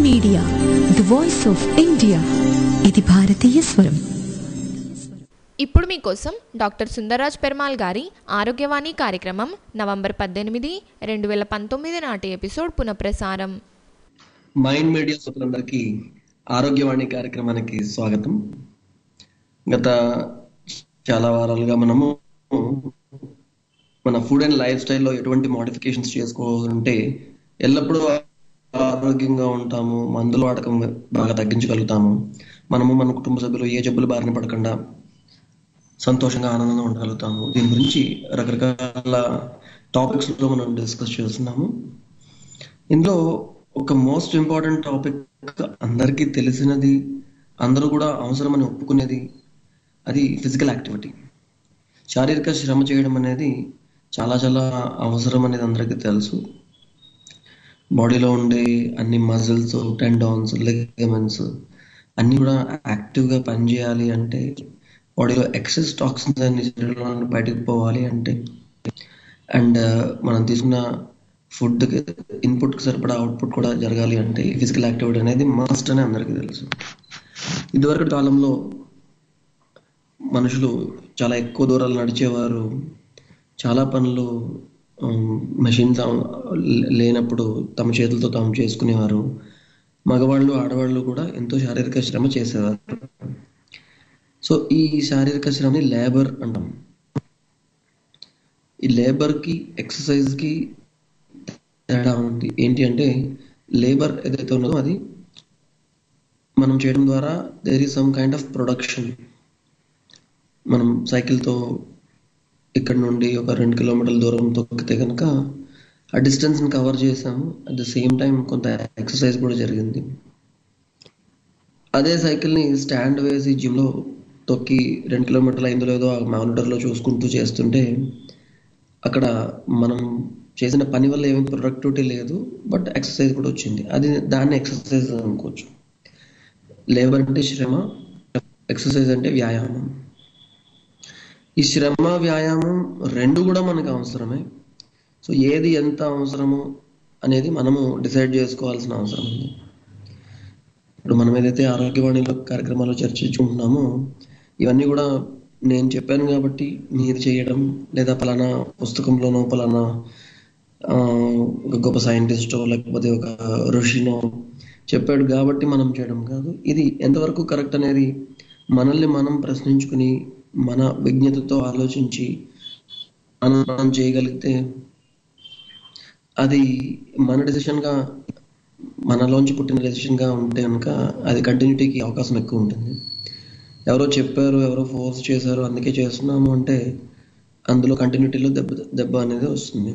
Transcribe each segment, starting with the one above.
Media the voice of India ఇది భారతీయ స్వరం ఇప్పుడు మీకోసం డాక్టర్ సుందర్రాజ్ పెర్మాల్ గారి ఆరోగ్యవాణి కార్యక్రమం నవంబర్ పద్దెనిమిది రెండు వేల పంతొమ్మిది నాటి ఎపిసోడ్ పునఃప్రసారం మైండ్ మీడియా శ్రోతలందరికీ ఆరోగ్యవాణి కార్యక్రమానికి స్వాగతం గత చాలా వారాలుగా మనము మన ఫుడ్ అండ్ లైఫ్ స్టైల్లో ఎటువంటి మోడిఫికేషన్స్ చేసుకోవాలంటే ఎల్లప్పుడూ ఆరోగ్యంగా ఉంటాము మందుల వాడకం బాగా తగ్గించగలుగుతాము మనము మన కుటుంబ సభ్యులు ఏ జబ్బులు బారిన పడకుండా సంతోషంగా ఆనందంగా ఉండగలుగుతాము దీని గురించి రకరకాల టాపిక్స్ లో మనం డిస్కస్ చేస్తున్నాము ఇందులో ఒక మోస్ట్ ఇంపార్టెంట్ టాపిక్ అందరికీ తెలిసినది అందరూ కూడా అవసరమని ఒప్పుకునేది అది ఫిజికల్ యాక్టివిటీ శారీరక శ్రమ చేయడం అనేది చాలా చాలా అవసరం అనేది అందరికీ తెలుసు బాడీలో ఉండే అన్ని మజిల్స్ టెండాన్స్ లెగమెంట్స్ అన్ని కూడా యాక్టివ్గా పనిచేయాలి అంటే బాడీలో ఎక్సెస్ టాక్సిన్స్ అన్ని శరీరంలో నుండి బయటకు పోవాలి అంటే అండ్ మనం తీసుకున్న ఫుడ్ ఇన్పుట్ కి సరిపడా అవుట్పుట్ కూడా జరగాలి అంటే ఫిజికల్ యాక్టివిటీ అనేది మస్ట్ అని అందరికీ తెలుసు ఇదివరకు కాలంలో మనుషులు చాలా ఎక్కువ దూరాలు నడిచేవారు చాలా పనులు మెషిన్స్ లేనప్పుడు తమ చేతులతో తాము చేసుకునేవారు మగవాళ్ళు ఆడవాళ్ళు కూడా ఎంతో శారీరక శ్రమ చేసేవారు సో ఈ శారీరక శ్రమని లేబర్ అంటాం ఈ లేబర్ కి ఎక్సర్సైజ్ కి తేడా ఉంది ఏంటి అంటే లేబర్ ఏదైతే ఉన్నదో అది మనం చేయడం ద్వారా there is some kind of production మనం సైకిల్తో ఇక్కడ నుండి ఒక రెండు కిలోమీటర్ల దూరం తొక్కితే కనుక ఆ డిస్టెన్స్ని కవర్ చేసాము అట్ ద సేమ్ టైం కొంత ఎక్సర్సైజ్ కూడా జరిగింది అదే సైకిల్ని స్టాండ్ వేసి జిమ్లో తొక్కి రెండు కిలోమీటర్లు అయిందో లేదో ఆ మానిటర్లో చూసుకుంటూ చేస్తుంటే అక్కడ మనం చేసిన పని వల్ల ఏమీ ప్రొడక్టివిటీ లేదు బట్ ఎక్సర్సైజ్ కూడా వచ్చింది అది దాన్ని ఎక్సర్సైజ్ అనుకోవచ్చు లేబర్ అంటే శ్రమ ఎక్సర్సైజ్ అంటే వ్యాయామం ఈ శ్రమ వ్యాయామం రెండు కూడా మనకు అవసరమే సో ఏది ఎంత అవసరము అనేది మనము డిసైడ్ చేసుకోవాల్సిన అవసరం ఉంది ఇప్పుడు మనం ఏదైతే ఆరోగ్యవాణిలో కార్యక్రమాలు చర్చించుకుంటున్నామో ఇవన్నీ కూడా నేను చెప్పాను కాబట్టి మీరు చేయడం లేదా పలానా పుస్తకంలోనో పలానా ఒక గొప్ప సైంటిస్టో లేకపోతే ఒక ఋషినో చెప్పాడు కాబట్టి మనం చేయడం కాదు ఇది ఎంతవరకు కరెక్ట్ అనేది మనల్ని మనం ప్రశ్నించుకుని మన విజ్ఞతతో ఆలోచించి మనం మనం చేయగలిగితే అది మన డెసిషన్గా మనలోంచి పుట్టిన డెసిషన్గా ఉంటే కనుక అది కంటిన్యూటీకి అవకాశం ఎక్కువ ఉంటుంది ఎవరో చెప్పారు ఎవరో ఫోర్స్ చేశారు అందుకే చేస్తున్నాము అంటే అందులో కంటిన్యూటీలో దెబ్బ దెబ్బ అనేది వస్తుంది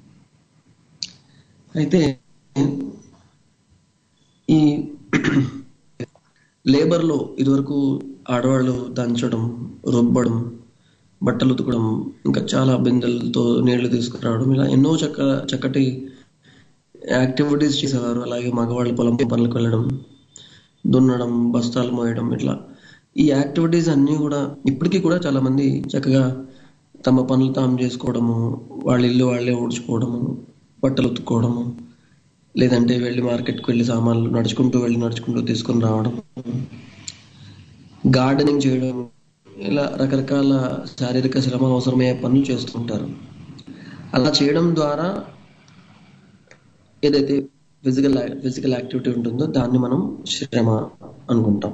అయితే ఈ లేబర్లో ఇదివరకు ఆడవాళ్ళు దంచడం రుబ్బడం బట్టలు ఉతకడం ఇంకా చాలా బిందెలతో నీళ్లు తీసుకురావడం ఇలా ఎన్నో చక్క చక్కటి యాక్టివిటీస్ చేసేవారు అలాగే మగవాళ్ళు పొలం పనులకు వెళ్ళడం దున్నడం బస్తాలు మోయడం ఇట్లా ఈ యాక్టివిటీస్ అన్నీ కూడా ఇప్పటికీ కూడా చాలా మంది చక్కగా తమ పనులు తాము చేసుకోవడము వాళ్ళ ఇల్లు వాళ్ళే ఊడ్చుకోవడము బట్టలు ఉతుక్కోవడము లేదంటే వెళ్ళి మార్కెట్కి వెళ్ళి సామాన్లు నడుచుకుంటూ వెళ్ళి నడుచుకుంటూ తీసుకొని రావడం గార్డెనింగ్ చేయడం ఇలా రకరకాల శారీరక శ్రమ అవసరమయ్యే పనులు చేస్తుంటారు అలా చేయడం ద్వారా ఏదైతే ఫిజికల్ ఫిజికల్ యాక్టివిటీ ఉంటుందో దాన్ని మనం శ్రమ అనుకుంటాం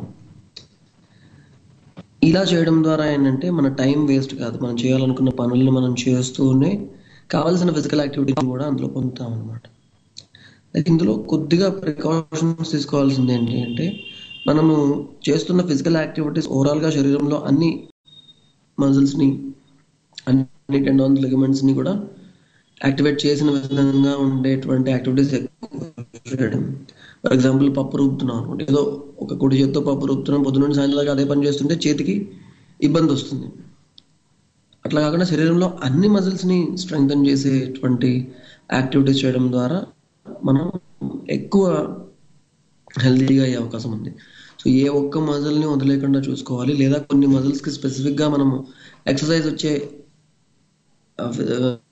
ఇలా చేయడం ద్వారా ఏంటంటే మన టైం వేస్ట్ కాదు మనం చేయాలనుకున్న పనుల్ని మనం చేస్తూనే కావాల్సిన ఫిజికల్ యాక్టివిటీని కూడా అందులో పొందుతాం అనమాట అయితే ఇందులో కొద్దిగా ప్రికాషన్స్ తీసుకోవాల్సింది ఏంటి అంటే మనము చేస్తున్న ఫిజికల్ యాక్టివిటీస్ ఓవరాల్ గా శరీరంలో అన్ని మజిల్స్ ని అన్ని టెండాన్స్ లిగమెంట్స్ ని కూడా యాక్టివేట్ చేసిన విధంగా ఉండేటువంటి యాక్టివిటీస్ ఎక్కువ చేయడం ఫర్ ఎగ్జాంపుల్ పప్పు రూపుతున్నాం ఏదో ఒక కుడి చేతితో పప్పు రూపుతున్నాం పొద్దున్న సాయంత్రం దాకా అదే పని చేస్తుంటే చేతికి ఇబ్బంది వస్తుంది అట్లా కాకుండా శరీరంలో అన్ని మజిల్స్ ని స్ట్రెంగ్తన్ చేసేటువంటి యాక్టివిటీస్ చేయడం ద్వారా మనం ఎక్కువ హెల్తీగా అయ్యే అవకాశం ఉంది సో ఏ ఒక్క మజిల్ ని వదిలేకుండా చూసుకోవాలి లేదా కొన్ని మజిల్స్ కి స్పెసిఫిక్ గా మనము ఎక్సర్సైజ్ వచ్చే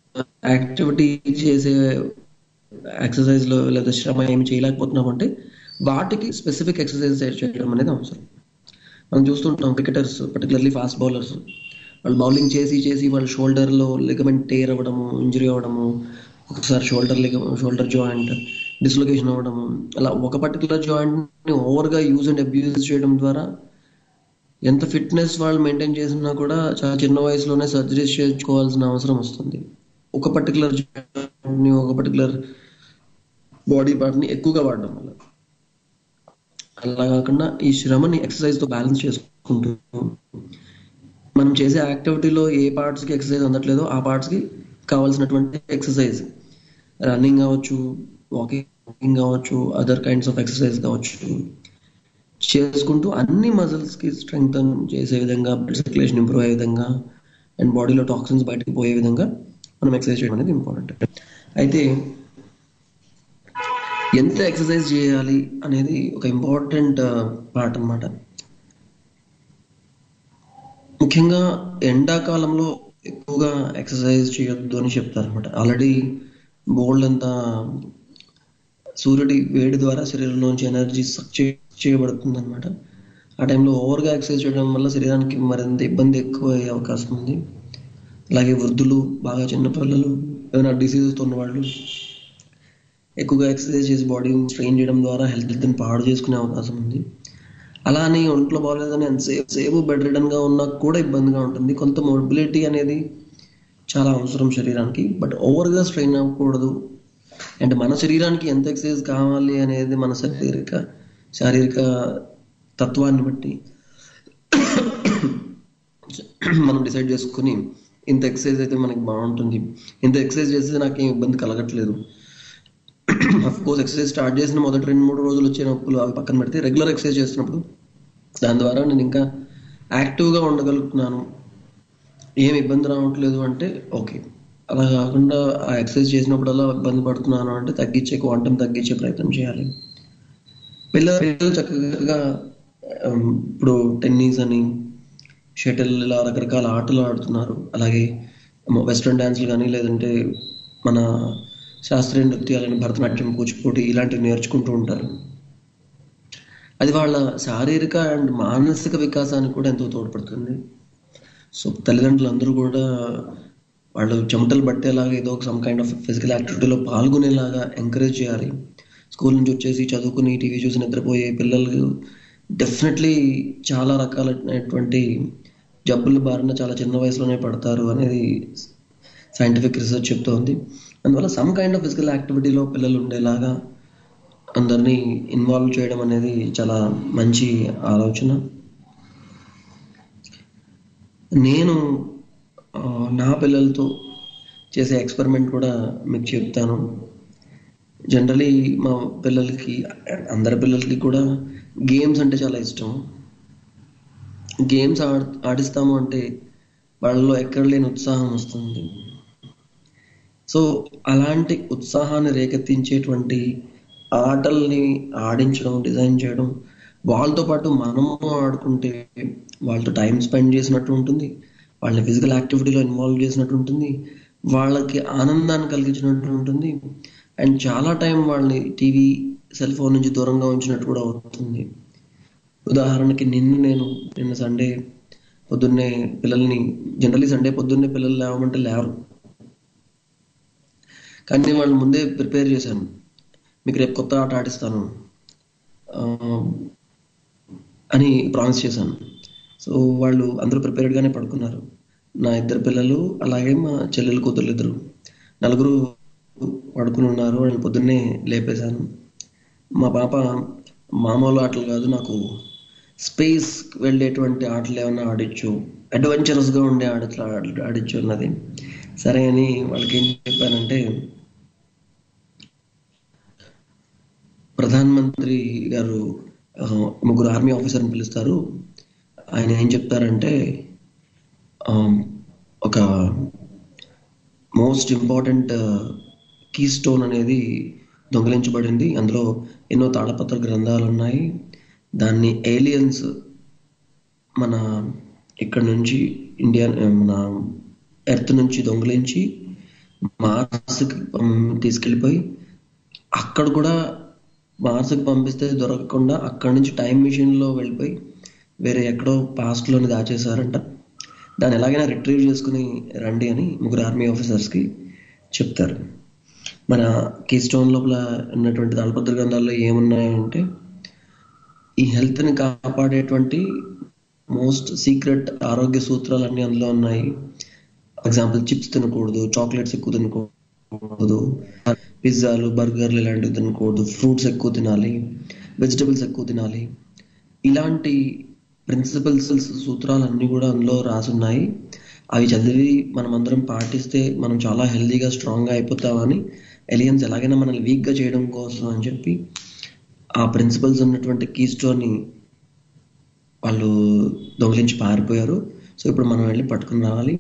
యాక్టివిటీ చేసే ఎక్సర్సైజ్ లో లేదా శ్రమ ఏమి చేయలేకపోతున్నాం అంటే వాటికి స్పెసిఫిక్ ఎక్సర్సైజ్ చేయడం అనేది అవసరం మనం చూస్తుంటాం క్రికెటర్స్ పర్టికులర్లీ ఫాస్ట్ బౌలర్స్ వాళ్ళు బౌలింగ్ చేసి చేసి వాళ్ళ షోల్డర్లో లిగమెంట్ టేర్ అవ్వడము ఇంజరీ అవ్వడము ఒకసారి షోల్డర్ షోల్డర్ జాయింట్ డిస్లొకేషన్ అవ్వడము అలా ఒక పర్టికులర్ జాయింట్ని ఓవర్గా యూజ్ అండ్ అబ్యూజ్ చేయడం ద్వారా ఎంత ఫిట్నెస్ వాళ్ళు మెయింటైన్ చేసినా కూడా చాలా చిన్న వయసులోనే సర్జరీస్ చేయించుకోవాల్సిన అవసరం వస్తుంది ఒక పర్టికులర్ ని ఒక పర్టికులర్ బాడీ పార్ట్ని ఎక్కువగా వాడడం వల్ల అలా కాకుండా ఈ శ్రమని ఎక్సర్సైజ్ తో బ్యాలెన్స్ చేసుకుంటూ మనం చేసే యాక్టివిటీలో ఏ పార్ట్స్ కి ఎక్సర్సైజ్ అందట్లేదో ఆ పార్ట్స్ కి కావాల్సినటువంటి ఎక్సర్సైజ్ రన్నింగ్ కావచ్చు వాకింగ్ కావచ్చు అదర్ కైండ్స్ ఆఫ్ ఎక్సర్సైజ్ కావచ్చు చేసుకుంటూ అన్ని మజిల్స్ కి స్ట్రెంగ్త్ చేసే విధంగా బ్లడ్ సర్క్యులేషన్ ఇంప్రూవ్ అయ్యే విధంగా అండ్ బాడీలో టాక్సిన్స్ బయటకు పోయే విధంగా మనం ఎక్సర్సైజ్ చేయడం అనేది ఇంపార్టెంట్ అయితే ఎంత ఎక్సర్సైజ్ చేయాలి అనేది ఒక ఇంపార్టెంట్ పార్ట్ అన్నమాట ముఖ్యంగా ఎండాకాలంలో ఎక్కువగా ఎక్సర్సైజ్ చేయొద్దు అని చెప్తారు అనమాట ఆల్రెడీ బోల్డ్ అంతా సూర్యుడి వేడి ద్వారా శరీరంలోంచి ఎనర్జీ సక్ చేయబడుతుంది అనమాట ఆ టైంలో ఓవర్గా ఎక్సర్సైజ్ చేయడం వల్ల శరీరానికి మరింత ఇబ్బంది ఎక్కువ అయ్యే అవకాశం ఉంది అలాగే వృద్ధులు బాగా చిన్న పిల్లలు ఏమైనా డిసీజెస్తో ఉన్న వాళ్ళు ఎక్కువగా ఎక్సర్సైజ్ చేసి బాడీని స్ట్రెయిన్ చేయడం ద్వారా హెల్త్ని పాడు చేసుకునే అవకాశం ఉంది అలా అని ఒంట్లో బాగోలేదని ఎంతసేపు సేపు బెడ్ రిటర్న్గా ఉన్నా కూడా ఇబ్బందిగా ఉంటుంది కొంత మొబిలిటీ అనేది చాలా అవసరం శరీరానికి బట్ ఓవర్గా స్ట్రెయిన్ అవ్వకూడదు అండ్ మన శరీరానికి ఎంత ఎక్సర్సైజ్ కావాలి అనేది మన శారీరక శారీరక తత్వాన్ని బట్టి మనం డిసైడ్ చేసుకుని ఇంత ఎక్సర్సైజ్ అయితే మనకి బాగుంటుంది ఇంత ఎక్సర్సైజ్ చేస్తే నాకేం ఇబ్బంది కలగట్లేదు అఫ్ కోర్స్ ఎక్సర్సైజ్ స్టార్ట్ చేసిన మొదటి రెండు మూడు రోజులు వచ్చే నొప్పులు అవి పక్కన పెడితే రెగ్యులర్ ఎక్సర్సైజ్ చేస్తున్నప్పుడు దాని ద్వారా నేను ఇంకా యాక్టివ్గా ఉండగలుగుతున్నాను ఏం ఇబ్బంది రావట్లేదు అంటే ఓకే అలా కాకుండా ఆ ఎక్సర్సైజ్ చేసినప్పుడల్లా ఇబ్బంది పడుతున్నాను అంటే తగ్గించే క్వాంటం తగ్గించే ప్రయత్నం చేయాలి పిల్లలు పిల్లలు చక్కగా ఇప్పుడు టెన్నిస్ అని షటిల్ ఇలా రకరకాల ఆటలు ఆడుతున్నారు అలాగే వెస్ట్రన్ డ్యాన్స్లు కానీ లేదంటే మన శాస్త్రీయ నృత్యాలని భరతనాట్యం కూచిపూడి ఇలాంటివి నేర్చుకుంటూ ఉంటారు అది వాళ్ళ శారీరక అండ్ మానసిక వికాసానికి కూడా ఎంతో తోడ్పడుతుంది సో తల్లిదండ్రులు అందరూ కూడా వాళ్ళు చెమటలు పట్టేలాగా ఏదో ఒక సమ్ కైండ్ ఆఫ్ ఫిజికల్ యాక్టివిటీలో పాల్గొనేలాగా ఎంకరేజ్ చేయాలి స్కూల్ నుంచి వచ్చేసి చదువుకుని టీవీ చూసి నిద్రపోయే పిల్లలు డెఫినెట్లీ చాలా రకాలైనటువంటి జబ్బుల బారిన చాలా చిన్న వయసులోనే పడతారు అనేది సైంటిఫిక్ రీసెర్చ్ చెప్తోంది అందువల్ల సమ్ కైండ్ ఆఫ్ ఫిజికల్ యాక్టివిటీలో పిల్లలు ఉండేలాగా అందరినీ ఇన్వాల్వ్ చేయడం అనేది చాలా మంచి ఆలోచన నేను నా పిల్లలతో చేసే ఎక్స్పెరిమెంట్ కూడా మీకు చెప్తాను జనరలీ మా పిల్లలకి అందరి పిల్లలకి కూడా గేమ్స్ అంటే చాలా ఇష్టం గేమ్స్ ఆడ్ ఆడిస్తాము అంటే వాళ్ళలో ఎక్కడ లేని ఉత్సాహం వస్తుంది సో అలాంటి ఉత్సాహాన్ని రేకెత్తించేటువంటి ఆటల్ని ఆడించడం డిజైన్ చేయడం వాళ్ళతో పాటు మనము ఆడుకుంటే వాళ్ళతో టైం స్పెండ్ చేసినట్టు ఉంటుంది వాళ్ళని ఫిజికల్ యాక్టివిటీలో ఇన్వాల్వ్ చేసినట్టు ఉంటుంది వాళ్ళకి ఆనందాన్ని కలిగించినట్టు ఉంటుంది అండ్ చాలా టైం వాళ్ళని టీవీ సెల్ ఫోన్ నుంచి దూరంగా ఉంచినట్టు కూడా అవుతుంది ఉదాహరణకి నిన్న నేను నిన్న సండే పొద్దున్నే పిల్లల్ని జనరలీ సండే పొద్దున్నే పిల్లలు లేవమంటే లేవరు కానీ వాళ్ళు ముందే ప్రిపేర్ చేశాను మీకు రేపు కొత్త ఆట ఆడిస్తాను అని ప్రామిస్ చేశాను సో వాళ్ళు అందరూ ప్రిపేర్డ్గానే పడుకున్నారు నా ఇద్దరు పిల్లలు అలాగే మా చెల్లెలు కూతురు ఇద్దరు నలుగురు పడుకుని ఉన్నారు వాళ్ళని పొద్దున్నే లేపేశాను మా పాప మామూలు ఆటలు కాదు నాకు స్పేస్ వెళ్ళేటువంటి ఆటలు ఏమన్నా ఆడించు అడ్వెంచరస్గా ఉండే ఆటలు ఆడించు అన్నది సరే అని వాళ్ళకి ఏం చెప్పానంటే ప్రధాన మంత్రి గారు ముగ్గురు ఆర్మీ ఆఫీసర్ని పిలుస్తారు ఆయన ఏం చెప్తారంటే ఒక మోస్ట్ ఇంపార్టెంట్ కీ స్టోన్ అనేది దొంగిలించబడింది అందులో ఎన్నో తాళపత్ర గ్రంథాలు ఉన్నాయి దాన్ని ఏలియన్స్ మన ఇక్కడ నుంచి ఇండియా మన ఎర్త్ నుంచి దొంగిలించి మార్స్కి తీసుకెళ్ళిపోయి అక్కడ కూడా మార్స్కి పంపిస్తే దొరకకుండా అక్కడి నుంచి టైం మిషన్లో వెళ్ళిపోయి వేరే ఎక్కడో పాస్ట్లోని దాచేశారంట దాన్ని ఎలాగైనా రిట్రీవ్ చేసుకుని రండి అని ముగ్గురు ఆర్మీ ఆఫీసర్స్కి చెప్తారు మన కీ స్టోన్ లోపల ఉన్నటువంటి తాళపత్ర గ్రంథాల్లో ఏమున్నాయంటే ఈ హెల్త్ని కాపాడేటువంటి మోస్ట్ సీక్రెట్ ఆరోగ్య సూత్రాలు అన్ని అందులో ఉన్నాయి ఎగ్జాంపుల్ చిప్స్ తినకూడదు చాక్లెట్స్ ఎక్కువ తినకూడదు పిజ్జాలు బర్గర్లు ఇలాంటివి తినకూడదు ఫ్రూట్స్ ఎక్కువ తినాలి వెజిటబుల్స్ ఎక్కువ తినాలి ఇలాంటి ప్రిన్సిపల్స్ సూత్రాలు అన్ని కూడా అందులో రాసున్నాయి అవి చదివి మనం అందరం పాటిస్తే మనం చాలా హెల్దీగా స్ట్రాంగ్గా అయిపోతామని ఎలియన్స్ ఎలాగైనా మనల్ని వీక్గా చేయడం కోసం అని చెప్పి ఆ ప్రిన్సిపల్స్ ఉన్నటువంటి కీ స్టోర్ని వాళ్ళు దొంగిలించి పారిపోయారు సో ఇప్పుడు మనం వెళ్ళి పట్టుకుని రావాలి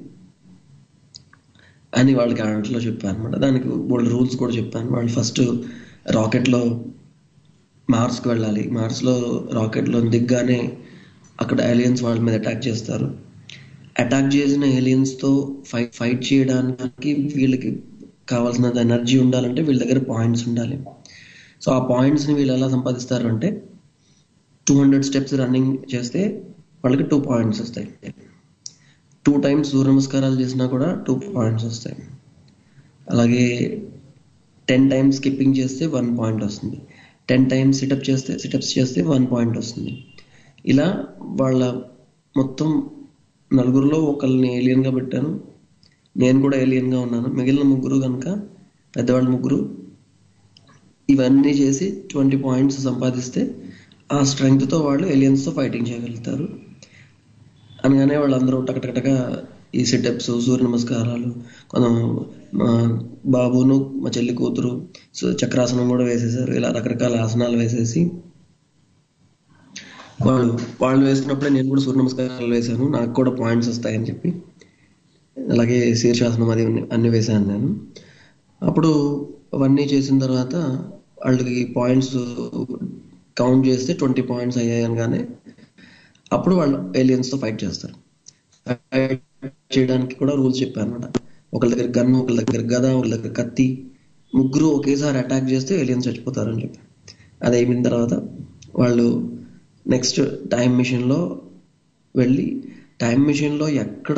అని వాళ్ళకి ఆంట్లో చెప్పాను అనమాట దానికి బోల్డ్ రూల్స్ కూడా చెప్పాను వాళ్ళు ఫస్ట్ రాకెట్లో మార్స్కి వెళ్ళాలి మార్స్లో రాకెట్లో దిగ్గానే అక్కడ ఏలియన్స్ వాళ్ళ మీద అటాక్ చేస్తారు అటాక్ చేసిన ఏలియన్స్తో ఫైట్ ఫైట్ చేయడానికి వీళ్ళకి కావాల్సిన ఎనర్జీ ఉండాలంటే వీళ్ళ దగ్గర పాయింట్స్ ఉండాలి సో ఆ పాయింట్స్ని వీళ్ళు ఎలా సంపాదిస్తారు అంటే టూ హండ్రెడ్ స్టెప్స్ రన్నింగ్ చేస్తే వాళ్ళకి టూ పాయింట్స్ వస్తాయి టూ టైమ్స్ సూర్య నమస్కారాలు చేసినా కూడా టూ పాయింట్స్ వస్తాయి అలాగే టెన్ టైమ్స్ స్కిప్పింగ్ చేస్తే వన్ పాయింట్ వస్తుంది టెన్ టైమ్స్ సిటప్ చేస్తే సిటప్స్ చేస్తే వన్ పాయింట్ వస్తుంది ఇలా వాళ్ళ మొత్తం నలుగురిలో ఒకరిని ఏలియన్గా పెట్టాను నేను కూడా ఏలియన్గా ఉన్నాను మిగిలిన ముగ్గురు కనుక పెద్దవాళ్ళ ముగ్గురు ఇవన్నీ చేసి ట్వంటీ పాయింట్స్ సంపాదిస్తే ఆ స్ట్రెంగ్త్తో వాళ్ళు ఏలియన్స్తో ఫైటింగ్ చేయగలుగుతారు అనగానే వాళ్ళందరూ టకటకటగా ఈ సిటప్స్ సూర్య నమస్కారాలు కొంత మా బాబును మా చెల్లి కూతురు సో చక్రాసనం కూడా వేసేసారు ఇలా రకరకాల ఆసనాలు వేసేసి వాళ్ళు వాళ్ళు వేసుకున్నప్పుడే నేను కూడా సూర్య నమస్కారాలు వేశాను నాకు కూడా పాయింట్స్ వస్తాయని చెప్పి అలాగే శీర్షాసనం అది అన్ని వేశాను నేను అప్పుడు అవన్నీ చేసిన తర్వాత వాళ్ళకి పాయింట్స్ కౌంట్ చేస్తే ట్వంటీ పాయింట్స్ అయ్యాయి అనగానే అప్పుడు వాళ్ళు ఏలియన్స్తో ఫైట్ చేస్తారు ఫైట్ చేయడానికి కూడా రూల్స్ చెప్పాను అనమాట ఒకళ్ళ దగ్గర గన్ ఒకళ్ళ దగ్గర గద ఒకళ్ళ దగ్గర కత్తి ముగ్గురు ఒకేసారి అటాక్ చేస్తే ఏలియన్స్ చచ్చిపోతారని చెప్పి అది అయిపోయిన తర్వాత వాళ్ళు నెక్స్ట్ టైం మిషన్లో వెళ్ళి టైం మిషన్లో ఎక్కడ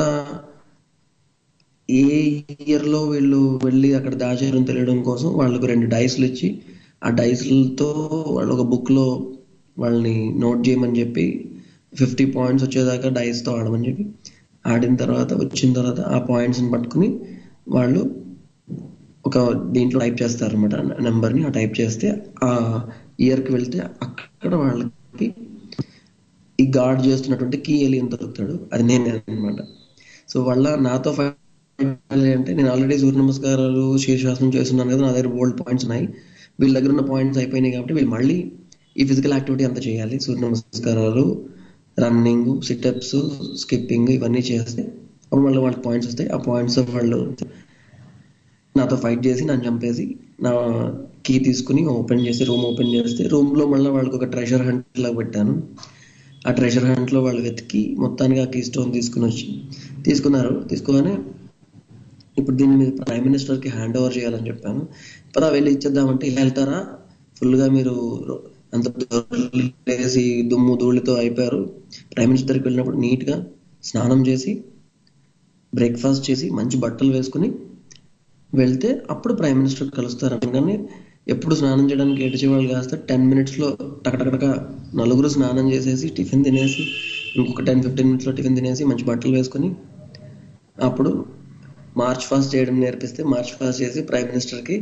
ఏ ఇయర్లో వీళ్ళు వెళ్ళి అక్కడ దాచారని తెలియడం కోసం వాళ్ళకు రెండు డైస్లు ఇచ్చి ఆ డైస్లతో వాళ్ళు ఒక బుక్లో వాళ్ళని నోట్ చేయమని చెప్పి ఫిఫ్టీ పాయింట్స్ వచ్చేదాకా డైస్తో ఆడమని చెప్పి ఆడిన తర్వాత వచ్చిన తర్వాత ఆ పాయింట్స్ని పట్టుకుని వాళ్ళు ఒక దీంట్లో టైప్ చేస్తారు అనమాట నెంబర్ని ఆ టైప్ చేస్తే ఆ ఇయర్కి వెళ్తే అక్కడ వాళ్ళకి ఈ గార్డ్ చేస్తున్నటువంటి కీ ఏలియన్ దొరుకుతాడు అది నేనే అనమాట సో వాళ్ళ నాతో ఫైట్ అంటే నేను ఆల్రెడీ సూర్య నమస్కారాలు శీర్షాసనం చేస్తున్నాను కదా నా దగ్గర బోల్డ్ పాయింట్స్ ఉన్నాయి వీళ్ళ దగ్గర ఉన్న పాయింట్స్ అయిపోయినాయి కాబట్టి వీళ్ళు మళ్ళీ ఈ ఫిజికల్ యాక్టివిటీ అంతా చేయాలి సూర్య నమస్కారాలు రన్నింగ్ సిటప్స్ స్కిప్పింగ్ ఇవన్నీ చేస్తే అప్పుడు మళ్ళీ వాళ్ళకి పాయింట్స్ వస్తాయి ఆ పాయింట్స్ వాళ్ళు నాతో ఫైట్ చేసి నన్ను చంపేసి నా కీ తీసుకుని ఓపెన్ చేసి రూమ్ ఓపెన్ చేస్తే రూమ్లో మళ్ళీ వాళ్ళకి ఒక ట్రెషర్ హంట్ లాగా పెట్టాను ఆ ట్రెషర్ హంట్లో వాళ్ళు వెతికి మొత్తానికి ఆ కీ స్టోన్ తీసుకుని వచ్చి తీసుకున్నారు తీసుకోగానే ఇప్పుడు దీన్ని మీరు ప్రైమ్ మినిస్టర్కి హ్యాండ్ ఓవర్ చేయాలని చెప్పాను పదా వెళ్ళి ఇచ్చేద్దామంటే ఇలా వెళ్తారా ఫుల్గా మీరు అంత వేసి దుమ్ము ధూళితో అయిపోయారు ప్రైమ్ మినిస్టర్కి వెళ్ళినప్పుడు నీట్గా స్నానం చేసి బ్రేక్ఫాస్ట్ చేసి మంచి బట్టలు వేసుకుని వెళ్తే అప్పుడు ప్రైమ్ మినిస్టర్ కలుస్తారు అనగానే ఎప్పుడు స్నానం చేయడానికి ఏడ్చేవాళ్ళు కాస్త టెన్ మినిట్స్లో టకటకటక నలుగురు స్నానం చేసేసి టిఫిన్ తినేసి ఇంకొక టెన్ ఫిఫ్టీన్ మినిట్స్లో టిఫిన్ తినేసి మంచి బట్టలు వేసుకొని అప్పుడు మార్చ్ ఫాస్ట్ చేయడం నేర్పిస్తే మార్చ్ ఫాస్ట్ చేసి ప్రైమ్ మినిస్టర్కి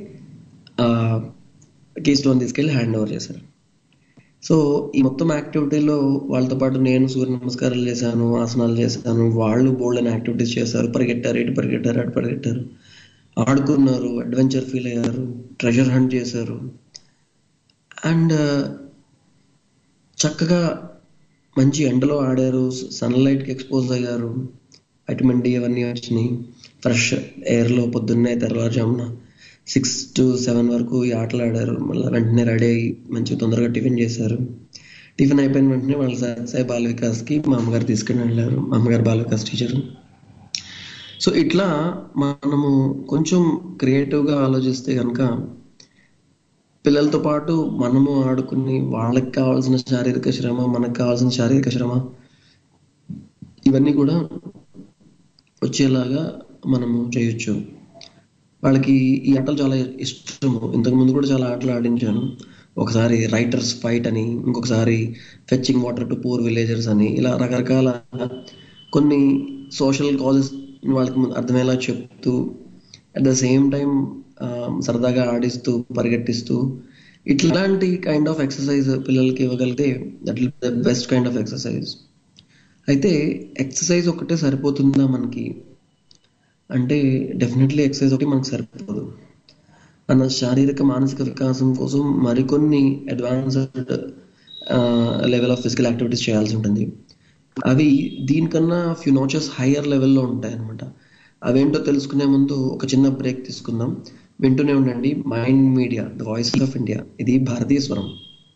కీ స్టోన్ తీసుకెళ్ళి హ్యాండ్ ఓవర్ చేశారు సో ఈ మొత్తం యాక్టివిటీలో వాళ్ళతో పాటు నేను సూర్య నమస్కారాలు చేశాను ఆసనాలు చేశాను వాళ్ళు బోల్డ్ అని యాక్టివిటీస్ చేశారు పరిగెట్టారు ఇటు పరిగెట్టారు అటు పరిగెట్టారు ఆడుకున్నారు అడ్వెంచర్ ఫీల్ అయ్యారు ట్రెజర్ హంట్ చేశారు అండ్ చక్కగా మంచి ఎండలో ఆడారు సన్లైట్కి ఎక్స్పోజ్ అయ్యారు వైటమిన్ డి అవన్నీ వచ్చినాయి ఫ్రెష్ ఎయిర్లో పొద్దున్నే తెల్లవారుజామున సిక్స్ టు సెవెన్ వరకు ఈ ఆటలు ఆడారు మళ్ళీ వెంటనే రెడీ అయ్యి మంచి తొందరగా టిఫిన్ చేశారు టిఫిన్ అయిపోయిన వెంటనే వాళ్ళ సాయి బాల వికాస్కి మా అమ్మగారు తీసుకుని వెళ్ళారు మా అమ్మగారు బాల వికాస్ టీచర్ సో ఇట్లా మనము కొంచెం క్రియేటివ్గా ఆలోచిస్తే కనుక పిల్లలతో పాటు మనము ఆడుకుని వాళ్ళకి కావాల్సిన శారీరక శ్రమ మనకు కావాల్సిన శారీరక శ్రమ ఇవన్నీ కూడా వచ్చేలాగా మనము చేయొచ్చు వాళ్ళకి ఈ ఆటలు చాలా ఇష్టము ఇంతకు ముందు కూడా చాలా ఆటలు ఆడించాను ఒకసారి రైటర్స్ ఫైట్ అని ఇంకొకసారి fetching water to poor villagers అని ఇలా రకరకాల కొన్ని సోషల్ కాజెస్ వాళ్ళకి ముందు అర్థమయ్యేలా చెప్తూ అట్ ద సేమ్ టైం సరదాగా ఆడిస్తూ పరిగెట్టిస్తూ ఇట్లాంటి కైండ్ ఆఫ్ ఎక్సర్సైజ్ పిల్లలకి ఇవ్వగలిగితే that will the best kind of exercise అయితే ఎక్సర్సైజ్ ఒకటే సరిపోతుందా మనకి అంటే డెఫినెట్లీ ఎక్సర్సైజ్ ఒకటి మనకు సరిపోదు మన శారీరక మానసిక వికాసం కోసం మరికొన్ని advanced level of physical activities చేయాల్సి ఉంటుంది అవి దీనికన్నా ఫ్యూ నోచెస్ హయ్యర్ లెవెల్లో ఉంటాయి అనమాట అవేంటో తెలుసుకునే ముందు ఒక చిన్న బ్రేక్ తీసుకుందాం వింటూనే ఉండండి mind media the voice of India ఇది భారతీయ స్వరం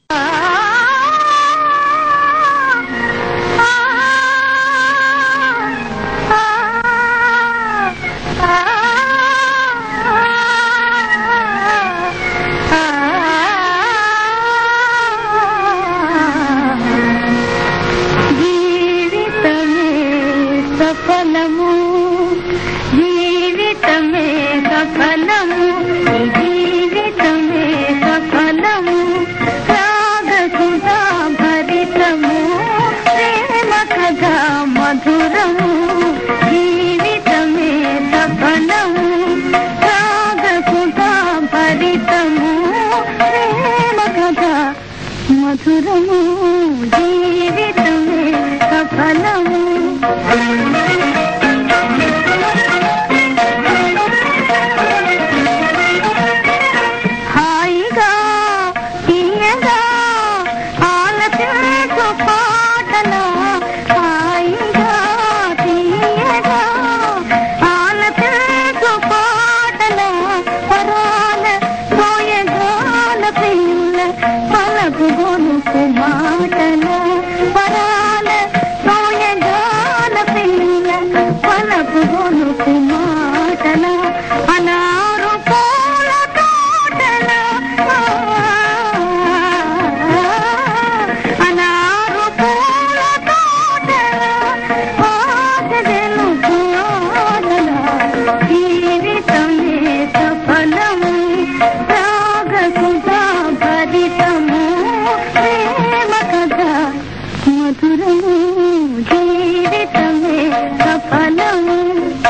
జీవితమే సఫలము జీవితమే సఫలము జీవితమే సఫలము రాగసుధా భరితము ప్రేమ కథా మధురము జీవితమే సఫలము రాగసుధా భరితము ప్రేమ కథా మధురము జీవితమే సఫలము హాయిగా తీయగా ఆలపించు పాటల హాయిగా తీయగా ఆలపించు పాటల పరాల పోయగాల పిల్ల పలకు గొనుకు మాటల పరాల పోయగాల పిల్ల పలకు గొనుకు మాటల అనారు పూల తోటల అనారు పూల తోటల ఆటలు ఆటల జీవితమే సఫలము రాగసుధా భరితము ప్రేమ కథ మధురము జీవితమే సఫలము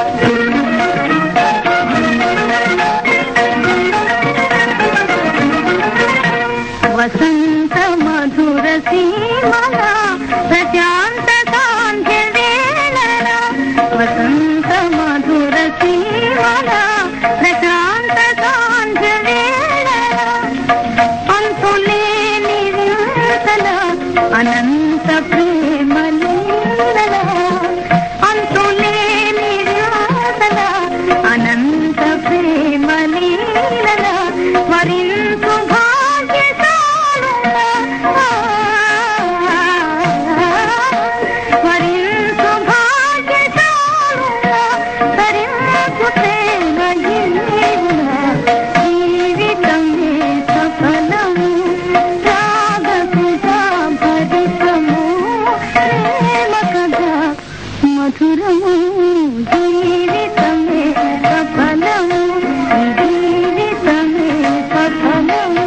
వసంత మధుర సీమల ప్రశాంత సాంధ్య వేళల వసంత మధుర సీమల ప్రశాంత సాంధ్య వేళల అంతులేని వింతల అనంత ప్రేమ లీలల అంతులేని వింతల అనంత ప్రేమ లీలల మరింత భాగ్యశాలుల మరింత భాగ్యశాలుల తరింపు ప్రేమ గిన్నెల జీవితమే సఫలము రాగసుధా భరితము ప్రేమ కథ మధురము జీవితమే సఫలము జీవితమే సఫలము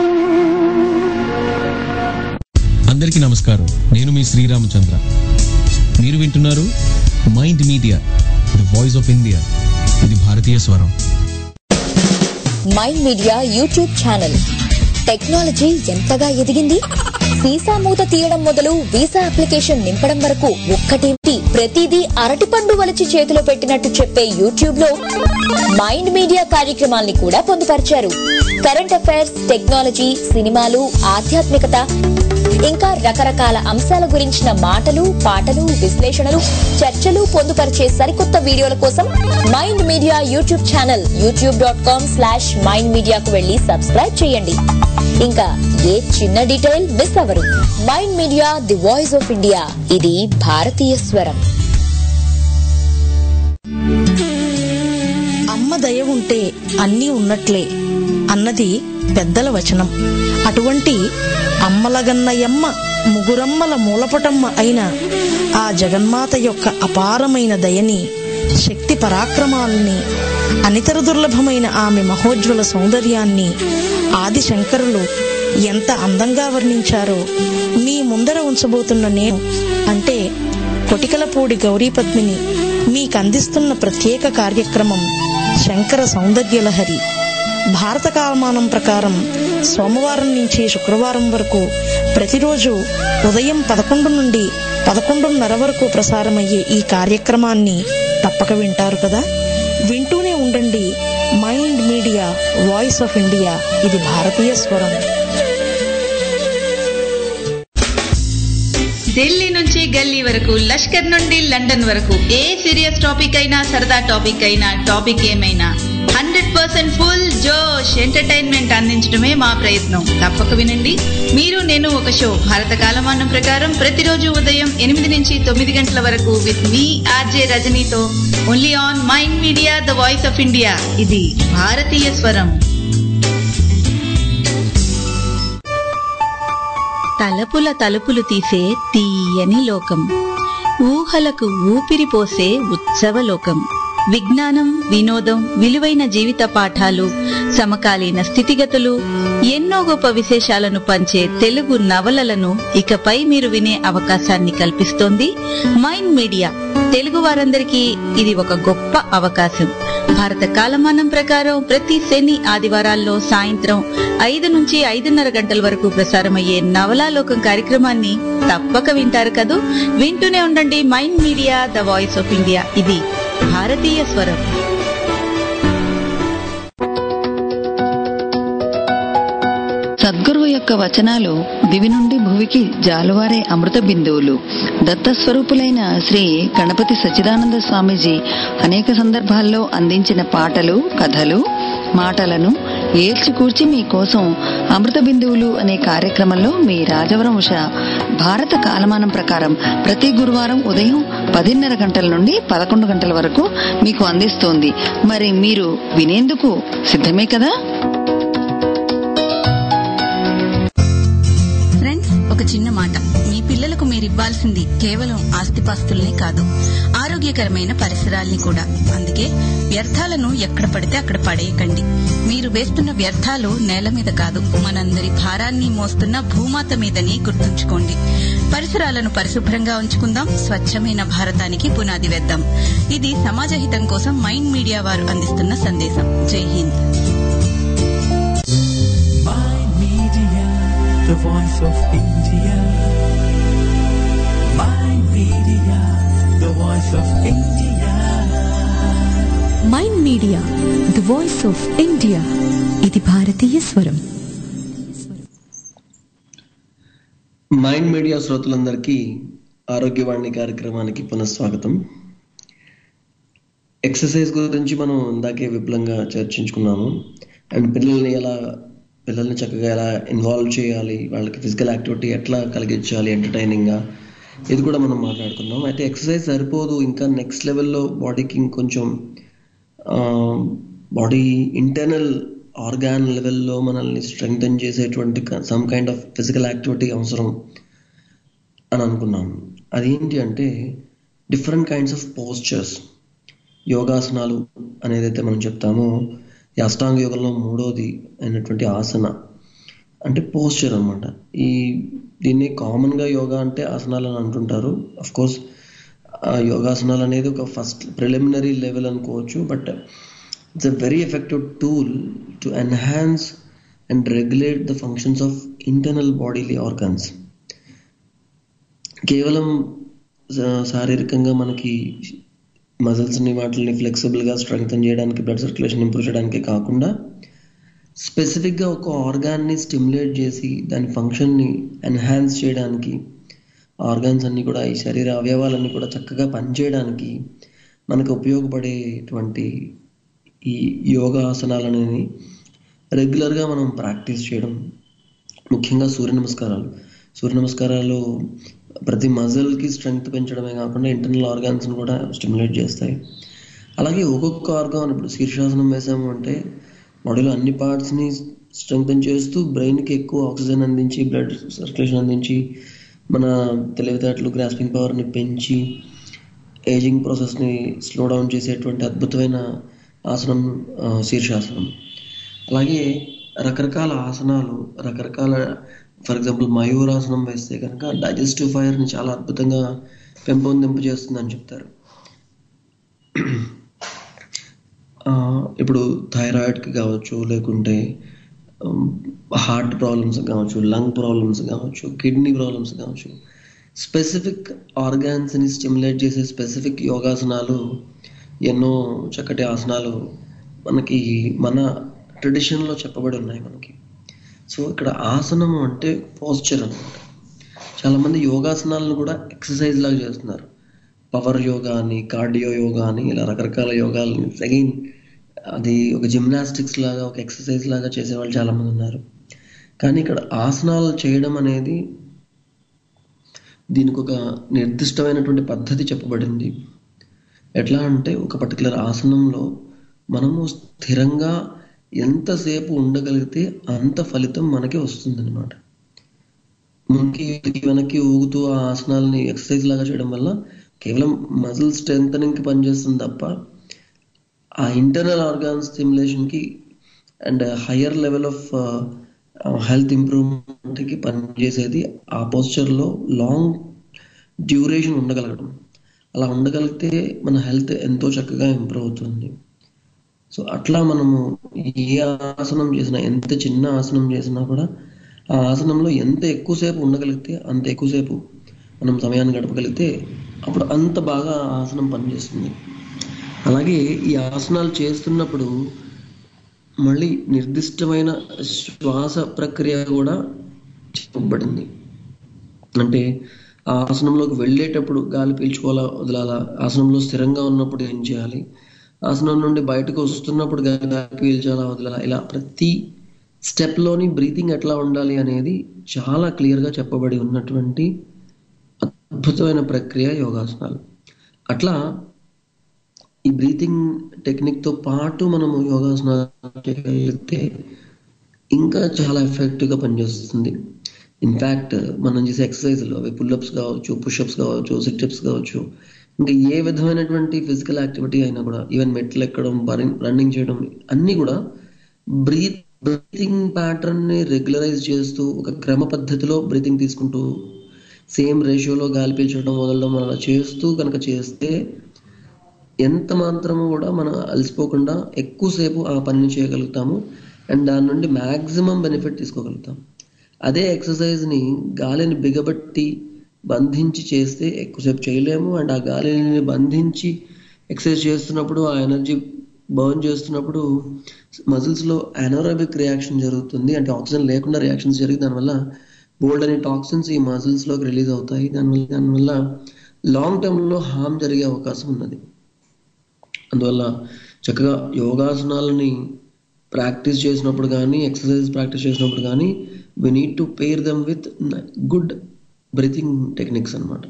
అందరికీ నమస్కారం నేను మీ శ్రీరామచంద్ర మీరు వింటున్నారు mind media the voice of India ఇది భారతీయ స్వరం mind media YouTube channel technology ఎంతగా ఎదిగింది వీసా మూత తీయడం మొదలు వీసా అప్లికేషన్ నింపడం వరకు ఒక్కటేమిటి ప్రతిదీ అరటిపండు వలిచి చేతిలో పెట్టినట్టు చెప్పే యూట్యూబ్ లో మైండ్ మీడియా కార్యక్రమాల్ని కూడా పొందుపరిచారు కరెంట్ అఫైర్స్ టెక్నాలజీ సినిమాలు ఆధ్యాత్మికత ఇంకా రకరకాల అంశాల గురించిన మాటలు పాటలు విశ్లేషణలు చర్చలు పొందుపరిచే సరికొత్త వీడియోల కోసం mind media YouTube channel YouTube dot com slash mind మీడియాకు వెళ్లి సబ్స్క్రైబ్ చేయండి ఇంకా ఏ చిన్న డీటెయిల్ మిస్ అవరు mind media the voice of India ఇది భారతీయ స్వరం అమ్మ దయ ఉంటే అన్నీ ఉన్నట్లే అన్నది పెద్దల వచనం అటువంటి అమ్మలగన్నయమ్మ ముగురమ్మల మూలపటమ్మ అయిన ఆ జగన్మాత యొక్క అపారమైన దయని శక్తి పరాక్రమాల్ని అనితర దుర్లభమైన ఆమె మహోజ్వల సౌందర్యాన్ని ఆది శంకరులు ఎంత అందంగా వర్ణించారో మీ ముందర ఉంచబోతున్న నేను అంటే కొటికలపూడి గౌరీపద్మిని మీకందిస్తున్న ప్రత్యేక కార్యక్రమం శంకర సౌందర్యలహరి భారత కాలమానం ప్రకారం సోమవారం నుంచి శుక్రవారం వరకు ప్రతిరోజు ఉదయం పదకొండు నుండి పదకొండున్నర వరకు ప్రసారమయ్యే ఈ కార్యక్రమాన్ని తప్పక వింటారు కదా వింటూనే ఉండండి mind media voice of India ఇది భారతీయ స్వరం ఢిల్లీ నుంచి గల్లీ వరకు లష్కర్ నుండి లండన్ వరకు ఏ సీరియస్ టాపిక్ అయినా సరదా టాపిక్ అయినా టాపిక్ ఏమైనా హండ్రెడ్ పర్సెంట్ ఫుల్ జోష్ ఎంటర్టైన్మెంట్ అందించడమే మా ప్రయత్నం తప్పక వినండి మీరు నేను ఒక షో భారత కాలమానం ప్రకారం ప్రతిరోజు ఉదయం ఎనిమిది నుంచి తొమ్మిది గంటల వరకు విత్ మీ ఆర్జే రజనీతో only on mind media the voice of India ఇది భారతీయ స్వరం తలపుల తలుపులు తీసే తీయని లోకం ఊహలకు ఊపిరి పోసే ఉత్సవ లోకం విజ్ఞానం వినోదం విలువైన జీవిత పాఠాలు సమకాలీన స్థితిగతులు ఎన్నో గొప్ప విశేషాలను పంచే తెలుగు నవలలను ఇకపై మీరు వినే అవకాశాన్ని కల్పిస్తోంది మైండ్ మీడియా తెలుగు వారందరికీ ఇది ఒక గొప్ప అవకాశం భారత కాలమానం ప్రకారం ప్రతి శని ఆదివారాల్లో సాయంత్రం ఐదు నుంచి ఐదున్నర గంటల వరకు ప్రసారమయ్యే నవలాలోకం కార్యక్రమాన్ని తప్పక వింటారు కదూ వింటూనే ఉండండి mind media the voice of India ఇది భారతీయ స్వరం సద్గురువు యొక్క వచనాలు దివి నుండి భువికి జాలువారే అమృత బిందువులు దత్తస్వరూపులైన శ్రీ గణపతి సచ్చిదానంద స్వామీజీ అనేక సందర్భాల్లో అందించిన పాటలు కథలు మాటలను ఏల్చికూర్చి మీకోసం అమృత బిందువులు అనే కార్యక్రమంలో మీ రాజవరం ఉష భారత కాలమానం ప్రకారం ప్రతి గురువారం ఉదయం పదిన్నర గంటల నుండి పదకొండు గంటల వరకు మీకు అందిస్తోంది మరి మీరు వినేందుకు సిద్ధమే కదా ఫ్రెండ్స్ ఒక చిన్న మాట మీ పిల్లలకు మీరు ఇవ్వాల్సింది కేవలం ఆస్తిపాస్తుల్నే కాదు ఆరోగ్యకరమైన పరిసరాల్ని కూడా అందుకే వ్యర్థాలను ఎక్కడ పడితే అక్కడ పడేయకండి మీరు వేస్తున్న వ్యర్థాలు నేల మీద కాదు మనందరి భారాన్ని మోస్తున్న భూమాత మీదని గుర్తుంచుకోండి పరిసరాలను పరిశుభ్రంగా ఉంచుకుందాం స్వచ్ఛమైన భారతానికి పునాది వేద్దాం ఇది సమాజ హితం కోసం మైండ్ మీడియా వారు అందిస్తున్న సందేశం జై Hind the voice of India. My media, the voice of India. Mind media the voice of India ఇది భారతీయ స్వరం మైండ్ మీడియా శ్రోతలందరికీ ఆరోగ్యవాణి కార్యక్రమానికి పునఃస్వాగతం ఎక్సర్సైజ్ గురించి మనం ఇందాకే విపులంగా చర్చించుకున్నాము అండ్ పిల్లల్ని ఎలా పిల్లల్ని చక్కగా ఎలా ఇన్వాల్వ్ చేయాలి వాళ్ళకి ఫిజికల్ యాక్టివిటీ ఎట్లా కలిగించాలి ఎంటర్టైనింగ్గా ఇది కూడా మనం మాట్లాడుకున్నాం అయితే ఎక్సర్సైజ్ సరిపోదు ఇంకా నెక్స్ట్ లెవెల్లో బాడీకి ఇంకొంచెం బాడీ ఇంటర్నల్ ఆర్గాన్ లెవెల్లో మనల్ని స్ట్రెంగ్తన్ చేసేటువంటి some kind of physical activity అవసరం అని అనుకున్నాం అదేంటి అంటే డిఫరెంట్ కైండ్స్ ఆఫ్ పోస్చర్స్ యోగాసనాలు అనేదైతే మనం చెప్తామో ఈ అష్టాంగ యోగంలో మూడోది అయినటువంటి ఆసన అంటే పోస్చర్ అన్నమాట ఈ దీన్ని కామన్గా యోగా అంటే ఆసనాలు అని అంటుంటారు అఫ్ కోర్స్ యోగాసనాలు అనేది ఒక ఫస్ట్ ప్రిలిమినరీ లెవెల్ అనుకోవచ్చు but it's a very effective tool to enhance and regulate the functions of internal bodily organs కేవలం శా- శారీరకంగా మనకి మజిల్స్ని వాటిని ఫ్లెక్సిబుల్గా స్ట్రెంగ్తన్ చేయడానికి బ్లడ్ సర్క్యులేషన్ ఇంప్రూవ్ చేయడానికి కాకుండా స్పెసిఫిక్గా ఒక ఆర్గాన్ని స్టిమ్యులేట్ చేసి దాని ఫంక్షన్ని ఎన్హాన్స్ చేయడానికి ఆర్గాన్స్ అన్నీ కూడా ఈ శరీర అవయవాలన్నీ కూడా చక్కగా పనిచేయడానికి మనకు ఉపయోగపడేటువంటి ఈ యోగాసనాలనేవి రెగ్యులర్గా మనం ప్రాక్టీస్ చేయడం ముఖ్యంగా సూర్య నమస్కారాలు సూర్య నమస్కారాలు ప్రతి మజిల్కి స్ట్రెంగ్త్ పెంచడమే కాకుండా ఇంటర్నల్ ఆర్గాన్స్ని కూడా స్టిమ్యులేట్ చేస్తాయి అలాగే ఒక్కొక్క ఆర్గాన్ ఇప్పుడు శీర్షాసనం వేసాము అంటే బాడీలో అన్ని పార్ట్స్ని స్ట్రెంగ్తన్ చేస్తూ బ్రెయిన్కి ఎక్కువ ఆక్సిజన్ అందించి బ్లడ్ సర్క్యులేషన్ అందించి మన తెలివితేటలు గ్రాస్పింగ్ పవర్ని పెంచి ఏజింగ్ ప్రాసెస్ని స్లో డౌన్ చేసేటువంటి అద్భుతమైన ఆసనం ఆ, శీర్షాసనం అలాగే రకరకాల ఆసనాలు రకరకాల ఫర్ ఎగ్జాంపుల్ మయూరాసనం వేస్తే కనుక డైజెస్టివ్ ఫైర్ని చాలా అద్భుతంగా పెంపొందింపు చేస్తుందని చెప్తారు ఆ, ఇప్పుడు థైరాయిడ్కి కావచ్చు లేకుంటే హార్ట్ ప్రాబ్లమ్స్ కావచ్చు లంగ్ ప్రాబ్లమ్స్ కావచ్చు కిడ్నీ ప్రాబ్లమ్స్ కావచ్చు స్పెసిఫిక్ ఆర్గాన్స్ని స్టిమ్యులేట్ చేసే స్పెసిఫిక్ యోగాసనాలు ఎన్నో చక్కటి ఆసనాలు మనకి మన ట్రెడిషన్లో చెప్పబడి ఉన్నాయి మనకి సో ఇక్కడ ఆసనం అంటే పోస్చర్ అనమాట చాలామంది యోగాసనాలను కూడా ఎక్సర్సైజ్ లాగా చేస్తున్నారు పవర్ యోగా అని కార్డియో యోగా అని ఇలా రకరకాల యోగాలని అగైన్ అది ఒక జిమ్నాస్టిక్స్ లాగా ఒక ఎక్సర్సైజ్ లాగా చేసేవాళ్ళు చాలామంది ఉన్నారు కానీ ఇక్కడ ఆసనాలు చేయడం అనేది దీనికి ఒక నిర్దిష్టమైనటువంటి పద్ధతి చెప్పబడింది ఎట్లా అంటే ఒక పర్టికులర్ ఆసనంలో మనము స్థిరంగా ఎంతసేపు ఉండగలిగితే అంత ఫలితం మనకి వస్తుందన్నమాట ముందుకి వెనక్కి ఊగుతూ ఆ ఆసనాలని ఎక్సర్సైజ్ లాగా చేయడం వల్ల కేవలం మజిల్ స్ట్రెంగ్ పనిచేస్తుంది తప్ప ఆ ఇంటర్నల్ ఆర్గాన్ స్టిమ్యులేషన్కి and higher level of health ఇంప్రూవ్మెంట్కి పనిచేసేది ఆ పోస్చర్లో లాంగ్ డ్యూరేషన్ ఉండగలగడం అలా ఉండగలిగితే మన హెల్త్ ఎంతో చక్కగా ఇంప్రూవ్ అవుతుంది సో అట్లా మనము ఏ ఆసనం చేసినా ఎంత చిన్న ఆసనం చేసినా కూడా ఆ ఆసనంలో ఎంత ఎక్కువసేపు ఉండగలిగితే అంత ఎక్కువసేపు మనం సమయాన్ని గడపగలిగితే అప్పుడు అంత బాగా ఆ ఆసనం పనిచేస్తుంది అలాగే ఈ ఆసనాలు చేస్తున్నప్పుడు మళ్ళీ నిర్దిష్టమైన శ్వాస ప్రక్రియ కూడా చెప్పబడింది అంటే ఆ ఆసనంలోకి వెళ్ళేటప్పుడు గాలి పీల్చుకోవాలా వదలాలా ఆసనంలో స్థిరంగా ఉన్నప్పుడు ఏం చేయాలి ఆసనం నుండి బయటకు వస్తున్నప్పుడు గాలి గాలి పీల్చాలా వదలాలా ఇలా ప్రతి స్టెప్లోని బ్రీతింగ్ ఎట్లా ఉండాలి అనేది చాలా క్లియర్గా చెప్పబడి ఉన్నటువంటి అద్భుతమైన ప్రక్రియ యోగాసనాలు అట్లా ఈ బ్రీతింగ్ టెక్నిక్తో పాటు మనము యోగాసనాలు చేయగలిగితే ఇంకా చాలా ఎఫెక్టివ్గా పనిచేస్తుంది ఇన్ఫ్యాక్ట్ మనం చేసే ఎక్సర్సైజ్లు అవి పుల్అప్స్ కావచ్చు పుషప్స్ కావచ్చు సిట్అప్స్ కావచ్చు ఇంకా ఏ విధమైనటువంటి ఫిజికల్ యాక్టివిటీ అయినా కూడా ఈవెన్ మెట్లు ఎక్కడం రన్నింగ్ చేయడం అన్నీ కూడా బ్రీత్ బ్రీతింగ్ ప్యాటర్న్ ని రెగ్యులరైజ్ చేస్తూ ఒక క్రమ పద్ధతిలో బ్రీతింగ్ తీసుకుంటూ సేమ్ రేషియోలో గాలి పీల్చడం వదలడం అలా చేస్తూ కనుక చేస్తే ఎంత మాత్రము కూడా మనం అలసిపోకుండా ఎక్కువసేపు ఆ పనిని చేయగలుగుతాము అండ్ దాని నుండి మ్యాక్సిమం బెనిఫిట్ తీసుకోగలుగుతాం అదే ఎక్సర్సైజ్ని గాలిని బిగబట్టి బంధించి చేస్తే ఎక్కువసేపు చేయలేము అండ్ ఆ గాలిని బంధించి ఎక్సర్సైజ్ చేస్తున్నప్పుడు ఆ ఎనర్జీ బర్న్ చేస్తున్నప్పుడు మజిల్స్లో అనారోబిక్ రియాక్షన్ జరుగుతుంది అంటే ఆక్సిజన్ లేకుండా రియాక్షన్స్ జరిగి దానివల్ల బోల్డ్ అనే టాక్సిన్స్ ఈ మజిల్స్లోకి రిలీజ్ అవుతాయి దానివల్ల దానివల్ల లాంగ్ టర్మ్లో హామ్ జరిగే అవకాశం ఉన్నది అందువల్ల చక్కగా యోగాసనాలని ప్రాక్టీస్ చేసినప్పుడు కానీ ఎక్సర్సైజ్ ప్రాక్టీస్ చేసినప్పుడు కానీ we need to pair them with good breathing techniques అన్నమాట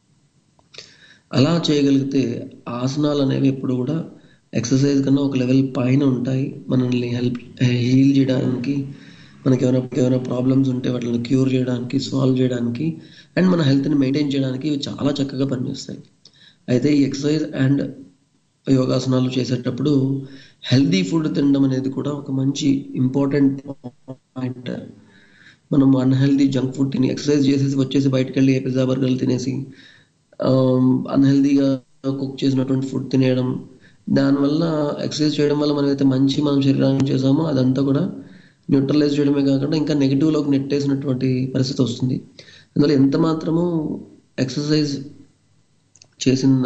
అలా చేయగలిగితే ఆసనాలు అనేవి ఎప్పుడు కూడా ఎక్సర్సైజ్ కన్నా ఒక లెవెల్ పైన ఉంటాయి మనల్ని హెల్ప్ హీల్ చేయడానికి మనకి ఏమైనా ఏమైనా ప్రాబ్లమ్స్ ఉంటే వాటిని క్యూర్ చేయడానికి సాల్వ్ చేయడానికి అండ్ మన హెల్త్ని మెయింటైన్ చేయడానికి ఇవి చాలా చక్కగా పనిచేస్తాయి అయితే ఈ ఎక్సర్సైజ్ అండ్ యోగాసనాలు చేసేటప్పుడు హెల్దీ ఫుడ్ తినడం అనేది కూడా ఒక మంచి ఇంపార్టెంట్ పాయింట్ మనం అన్హెల్దీ జంక్ ఫుడ్ తిని ఎక్సర్సైజ్ చేసేసి వచ్చేసి బయటకు వెళ్ళి పిజ్జా బర్గర్లు తినేసి అన్హెల్దీగా కుక్ చేసినటువంటి ఫుడ్ తినేయడం దానివల్ల ఎక్సర్సైజ్ చేయడం వల్ల మనం అయితే మంచి మనం శరీరానికి చేసామో అదంతా కూడా న్యూట్రలైజ్ చేయడమే కాకుండా ఇంకా నెగిటివ్లోకి నెట్టేసినటువంటి పరిస్థితి వస్తుంది అందువల్ల ఎంత మాత్రము ఎక్సర్సైజ్ చేసిన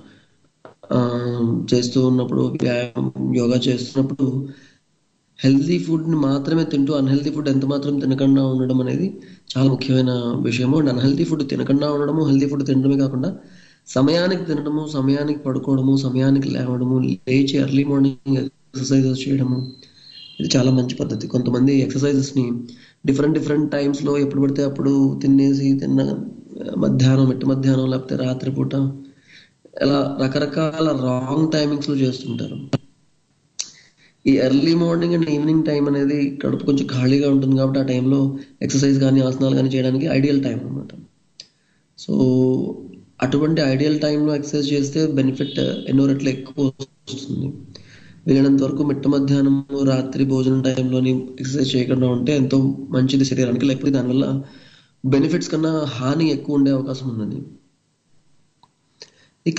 చేస్తూ ఉన్నప్పుడు వ్యాయామం యోగా చేస్తున్నప్పుడు హెల్తీ ఫుడ్ని మాత్రమే తింటూ అన్హెల్తీ ఫుడ్ ఎంత మాత్రం తినకుండా ఉండడం అనేది చాలా ముఖ్యమైన విషయము అండ్ అన్హెల్తీ ఫుడ్ తినకుండా ఉండడము హెల్తీ ఫుడ్ తినడమే కాకుండా సమయానికి తినడము సమయానికి పడుకోవడము సమయానికి లేవడము లేచి ఎర్లీ మార్నింగ్ ఎక్సర్సైజెస్ చేయడము ఇది చాలా మంచి పద్ధతి కొంతమంది ఎక్సర్సైజెస్ని డిఫరెంట్ డిఫరెంట్ టైమ్స్లో ఎప్పుడు పడితే అప్పుడు తినేసి తిన్న మధ్యాహ్నం ఎట్టు మధ్యాహ్నం లేకపోతే రాత్రిపూట ఇలా రకరకాల రాంగ్ టైమింగ్స్లో చేస్తుంటారు ఈ early morning and evening time అనేది కడుపు కొంచెం ఖాళీగా ఉంటుంది కాబట్టి ఆ టైంలో ఎక్సర్సైజ్ కానీ ఆసనాలు కానీ చేయడానికి ఐడియల్ టైం అనమాట సో అటువంటి ఐడియల్ టైంలో ఎక్సర్సైజ్ చేస్తే బెనిఫిట్ ఎన్నో రెట్లు ఎక్కువ వస్తుంది వీలైనంత వరకు మిట్ట మధ్యాహ్నం రాత్రి భోజనం టైంలోని ఎక్సర్సైజ్ చేయకుండా ఉంటే ఎంతో మంచిది శరీరానికి లేకపోతే దానివల్ల బెనిఫిట్స్ కన్నా హాని ఎక్కువ ఉండే అవకాశం ఉన్నది ఇక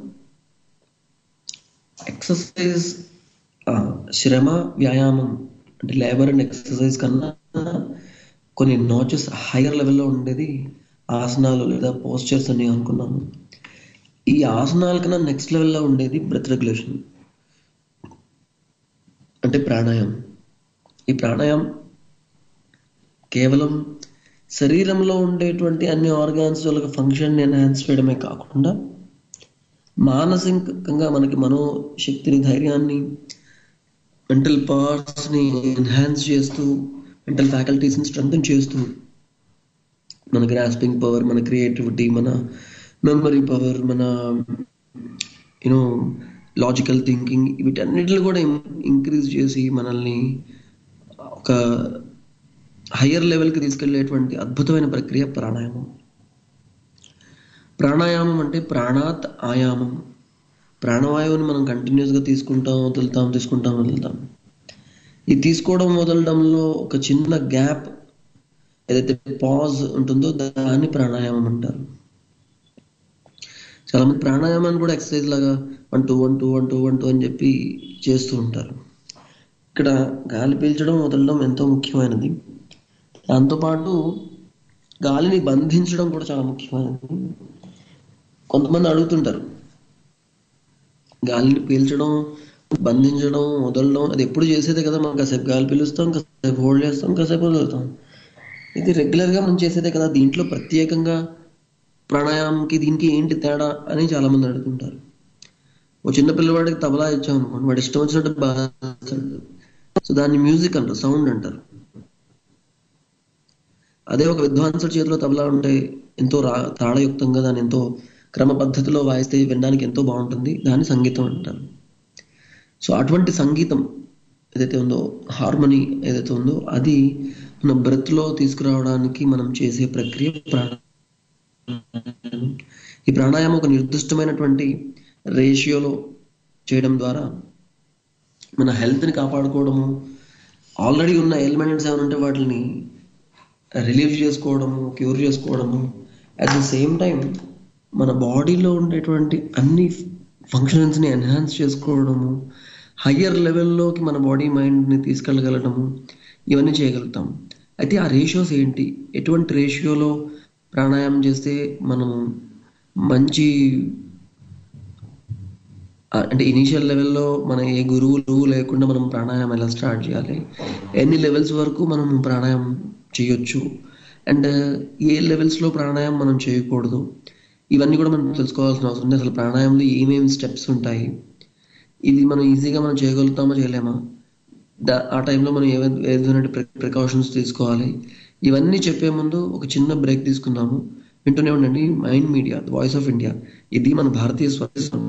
ఎక్సర్సైజ్ శ్రమ వ్యాయామం అంటే లేబర్ అండ్ ఎక్సర్సైజ్ కన్నా కొన్ని నాచెస్ హైయర్ లెవెల్లో ఉండేది ఆసనాలు లేదా పోస్చర్స్ అని అనుకున్నాము ఈ ఆసనాల కన్నా నెక్స్ట్ లెవెల్లో ఉండేది బ్రెత్ రెగ్యులేషన్ అంటే ప్రాణాయామం ఈ ప్రాణాయామం కేవలం శరీరంలో ఉండేటువంటి అన్ని ఆర్గాన్స్ వాళ్ళకి ఫంక్షన్ ఎన్హాన్స్ చేయడమే కాకుండా మానసికంగా మనకి మనోశక్తిని ధైర్యాన్ని మెంటల్ పవర్స్ని ఎన్హాన్స్ చేస్తూ మెంటల్ ఫ్యాకల్టీస్ని స్ట్రెంగ్ చేస్తూ మన గ్రాస్పింగ్ పవర్ మన క్రియేటివిటీ మన మెమరీ పవర్ మన యూనో లాజికల్ థింకింగ్ వీటన్నిటిని కూడా ఇంక్రీజ్ చేసి మనల్ని ఒక హయ్యర్ లెవెల్కి తీసుకెళ్లేటువంటి అద్భుతమైన ప్రక్రియ ప్రాణాయామం ప్రాణాయామం అంటే ప్రాణాత్ ఆయామం ప్రాణవాయువుని మనం కంటిన్యూస్గా తీసుకుంటాం వదులుతాం తీసుకుంటాం వదులుతాం ఈ తీసుకోవడం వదలడంలో ఒక చిన్న గ్యాప్ ఏదైతే పాజ్ ఉంటుందో దాన్ని ప్రాణాయామం అంటారు చాలా మంది ప్రాణాయామాన్ని కూడా ఎక్సర్సైజ్ లాగా one two one two one two one two అని చెప్పి చేస్తూ ఉంటారు ఇక్కడ గాలి పీల్చడం వదలడం ఎంతో ముఖ్యమైనది దాంతోపాటు గాలిని బంధించడం కూడా చాలా ముఖ్యమైనది కొంతమంది అడుగుతుంటారు గాలిని పీల్చడం బంధించడం వదలడం అది ఎప్పుడు చేసేదే కదా మనం కాసేపు గాలి పీలుస్తాం కాసేపు హోల్డ్ చేస్తాం కాసేపు వదులుతాం ఇది రెగ్యులర్గా మనం చేసేదే కదా దీంట్లో ప్రత్యేకంగా ప్రాణాయామంకి దీనికి ఏంటి తేడా అని చాలా మంది అడుగుతుంటారు ఓ చిన్న పిల్లవాడికి తబలా ఇచ్చాం అనుకోండి వాడు ఇష్టం వచ్చినట్టు బాగా సో దాన్ని మ్యూజిక్ అంటారు సౌండ్ అంటారు అదే ఒక విద్వాంసుడి చేతిలో తబలా ఉంటే ఎంతో రా తాళయుక్తంగా దాన్ని ఎంతో క్రమ పద్ధతిలో వాయిస్తే వినడానికి ఎంతో బాగుంటుంది దాన్ని సంగీతం అంటారు సో అటువంటి సంగీతం ఏదైతే ఉందో హార్మనీ ఏదైతే ఉందో అది మన బ్రెత్లో తీసుకురావడానికి మనం చేసే ప్రక్రియ ప్రాణాయామం ఈ ప్రాణాయామం ఒక నిర్దిష్టమైనటువంటి రేషియోలో చేయడం ద్వారా మన హెల్త్ని కాపాడుకోవడము ఆల్రెడీ ఉన్న ఎలిమెంట్స్ ఏమైనా ఉంటే వాటిని రిలీవ్ చేసుకోవడము క్యూర్ చేసుకోవడము అట్ ద సేమ్ టైం మన బాడీలో ఉండేటువంటి అన్ని ఫంక్షన్స్ని ఎన్హాన్స్ చేసుకోవడము హయ్యర్ లెవెల్లోకి మన బాడీ మైండ్ని తీసుకెళ్ళగలడము ఇవన్నీ చేయగలుగుతాం అయితే ఆ రేషియోస్ ఏంటి ఎటువంటి రేషియోలో ప్రాణాయామం చేస్తే మనం మంచి అంటే ఇనీషియల్ లెవెల్లో మన ఏ గురువులు లేకుండా మనం ప్రాణాయామం ఎలా స్టార్ట్ చేయాలి ఎన్ని లెవెల్స్ వరకు మనం ప్రాణాయామం చేయొచ్చు అండ్ ఏ లెవెల్స్లో ప్రాణాయామం మనం చేయకూడదు ఇవన్నీ కూడా మనం తెలుసుకోవాల్సిన అవసరం ఉంది అసలు ప్రాణాయామంలో ఏమేమి స్టెప్స్ ఉంటాయి ఇది మనం ఈజీగా మనం చేయగలుగుతామా చేయలేమా దా ఆ టైంలో మనం ఏ ఏ విధమైన ప్రికాషన్స్ తీసుకోవాలి ఇవన్నీ చెప్పే ముందు ఒక చిన్న బ్రేక్ తీసుకుందాము వింటూనే ఉండండి mind media voice of India ఇది మన భారతీయ స్వరం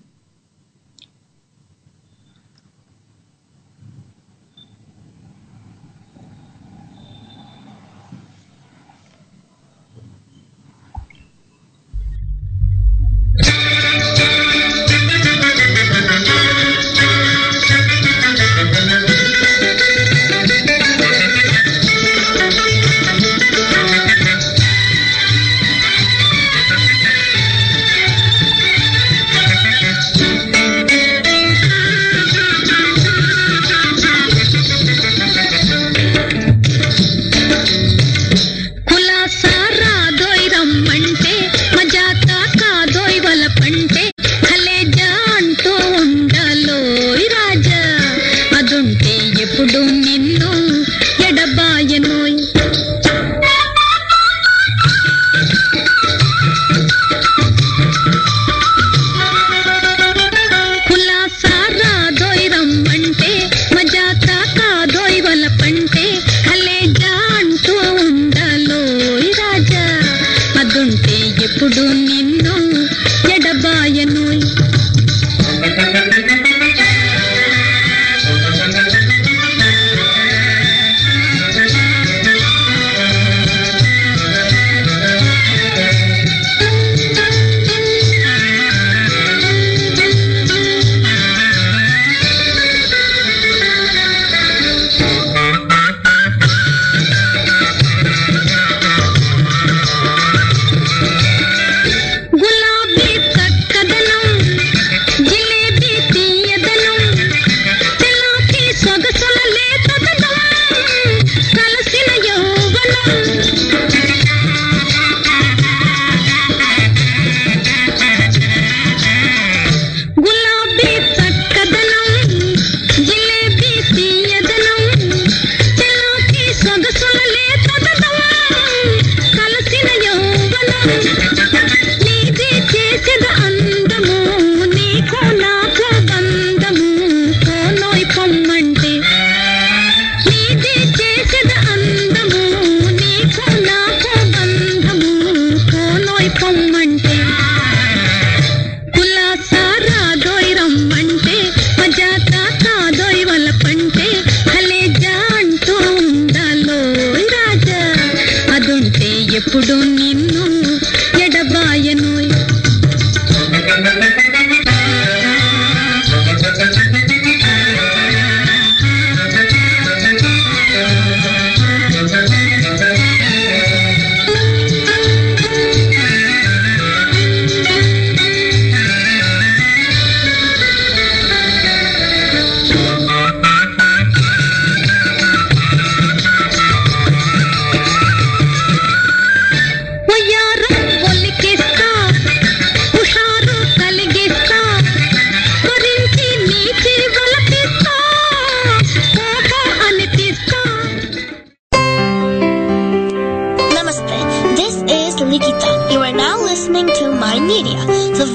కులాసారా దోయ్ రమ్మంటే మజాకా కాదోయ్ వలపంటే కలేజా అంటూ ఉండాలోయ్ రాజా అదుంటే ఎప్పుడు నిన్ను ఎడబాయనోయ్ కులాసారా దోయ్ రమ్మంటే మజాకా కాదోయ్ వలపంటే కలేజా అంటూ ఉండాలోయ్ రాజా అదుంటే ఎప్పుడు నిన్ను ఎడబాయనోయ్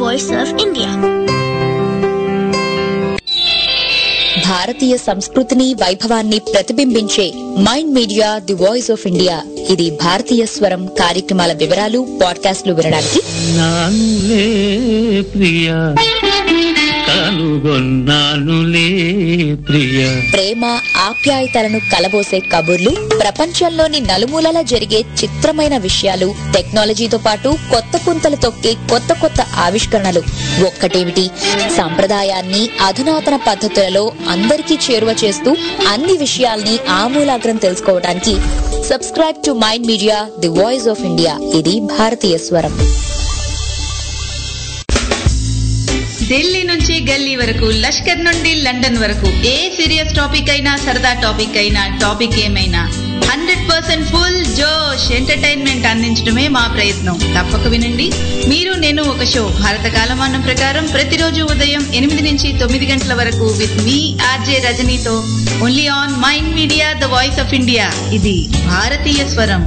voice of India. భారతీయ సంస్కృతిని వైభవాన్ని ప్రతిబింబించే mind media the voice of India ఇది భారతీయ స్వరం కార్యక్రమాల వివరాలు పాడ్కాస్ట్లు వినడానికి నానులే ప్రియ కనుగొన్నానులే ప్రియ ప్రేమ ఆప్యాయతలను కలబోసే కబుర్లు ప్రపంచంలోని నలుమూలలా జరిగే చిత్రమైన విషయాలు టెక్నాలజీతో పాటు కొత్త పుంతలు తొక్కే కొత్త కొత్త ఆవిష్కరణలు ఒక్కటేమిటి సంప్రదాయాన్ని అధునాతన పద్ధతులలో అందరికీ చేరువ చేస్తూ అన్ని విషయాల్ని ఆమూలాగ్రం తెలుసుకోవడానికి subscribe to mind media the voice of India ఇది భారతీయ స్వరం ఢిల్లీ నుంచి గల్లీ వరకు లష్కర్ నుండి లండన్ వరకు ఏ సీరియస్ టాపిక్ అయినా సరదా టాపిక్ అయినా టాపిక్ ఏమైనా హండ్రెడ్ పర్సెంట్ ఫుల్ జోష్ ఎంటర్టైన్మెంట్ అందించడమే మా ప్రయత్నం తప్పక వినండి మీరు నేను ఒక షో భారత కాలమానం ప్రకారం ప్రతిరోజు ఉదయం ఎనిమిది నుంచి తొమ్మిది గంటల వరకు విత్ మీ ఆర్జే రజనీతో only on mind media the voice of India ఇది భారతీయ స్వరం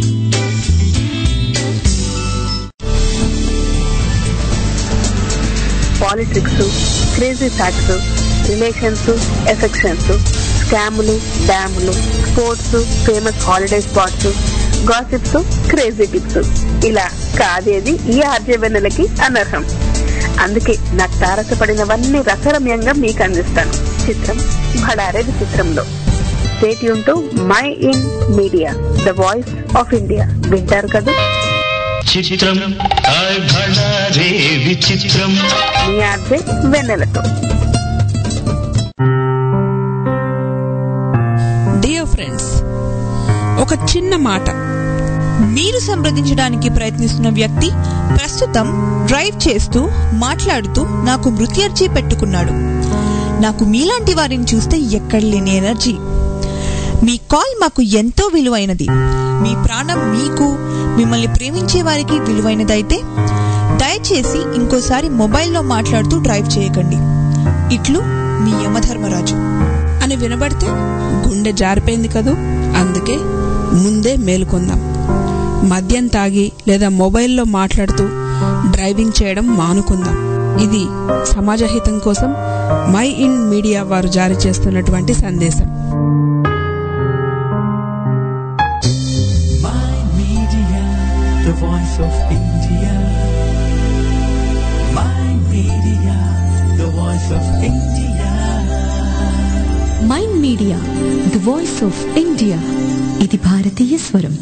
politics crazy facts relations affections స్కాములు డ్యాములు sports famous holiday spots gossips crazy tips ఇలా కాదేది ఈ ఆర్జవెన్నెలకి అనర్హం అందుకే నాకు తారసపడినవన్నీ రసరమ్యంగా మీకు అందిస్తాను చిత్రం భడారే విచిత్రంలో stay tuned to mind media the voice of India వింటారు కదా చిత్రం హాయ్ భళా రే విచిత్రం మీ ఆర్జే వెన్నెలతో డియర్ ఫ్రెండ్స్ ఒక చిన్న మాట మీరు సంప్రదించడానికి ప్రయత్నిస్తున్న వ్యక్తి ప్రస్తుతం డ్రైవ్ చేస్తూ మాట్లాడుతూ నాకు మృత్యర్జీ పెట్టుకున్నాడు నాకు మీలాంటి వారిని చూస్తే ఎక్కడ లేని ఎనర్జీ మీ కాల్ మాకు ఎంతో విలువైనది మీ ప్రాణం మీకు మిమ్మల్ని ప్రేమించే వారికి విలువైనదైతే దయచేసి ఇంకోసారి మొబైల్లో మాట్లాడుతూ డ్రైవ్ చేయకండి ఇట్లు మీ యమధర్మరాజు అని వినబడితే గుండె జారిపోయింది కదూ అందుకే ముందే మేలుకొందాం మద్యం తాగి లేదా మొబైల్లో మాట్లాడుతూ డ్రైవింగ్ చేయడం మానుకుందాం ఇది సమాజహితం కోసం మై ఇన్ మీడియా వారు జారీ చేస్తున్నటువంటి సందేశం Mind Media, the voice of India. Mind Media, the voice of India. Mind media the voice of India ఇది భారతీయ స్వరం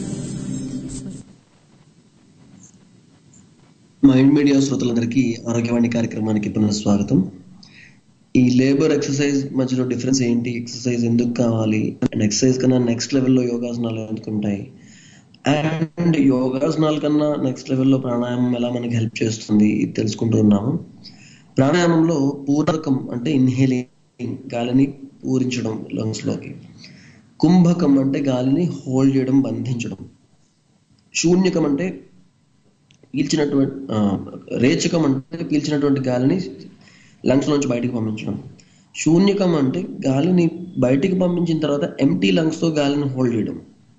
మైండ్ మీడియా శ్రోతలందరికీ ఆరోగ్యవాణి కార్యక్రమానికి పునః స్వాగతం ఈ లేబర్ ఎక్సర్సైజ్ మధ్యలో డిఫరెన్స్ ఏంటి ఎక్సర్సైజ్ ఎందుకు కావాలి అండ్ ఎక్సర్సైజ్ కన్నా నెక్స్ట్ లెవెల్లో యోగాసనాలు ఎందుకు ఉంటాయి అండ్ యోగాసనాల కన్నా నెక్స్ట్ లెవెల్లో ప్రాణాయామం ఎలా మనకి హెల్ప్ చేస్తుంది ఇది తెలుసుకుంటూ ఉన్నాము ప్రాణాయామంలో పూరకం అంటే ఇన్హేలింగ్ గాలిని పూరించడం లంగ్స్ లోకి కుంభకం అంటే గాలిని హోల్డ్ చేయడం బంధించడం శూన్యకం అంటే పీల్చినటువంటి ఆ, రేచకం అంటే పీల్చినటువంటి గాలిని లంగ్స్ నుంచి బయటికి పంపించడం శూన్యకం అంటే గాలిని బయటికి పంపించిన తర్వాత ఎంటీ లంగ్స్ తో గాలిని హోల్డ్ చేయడం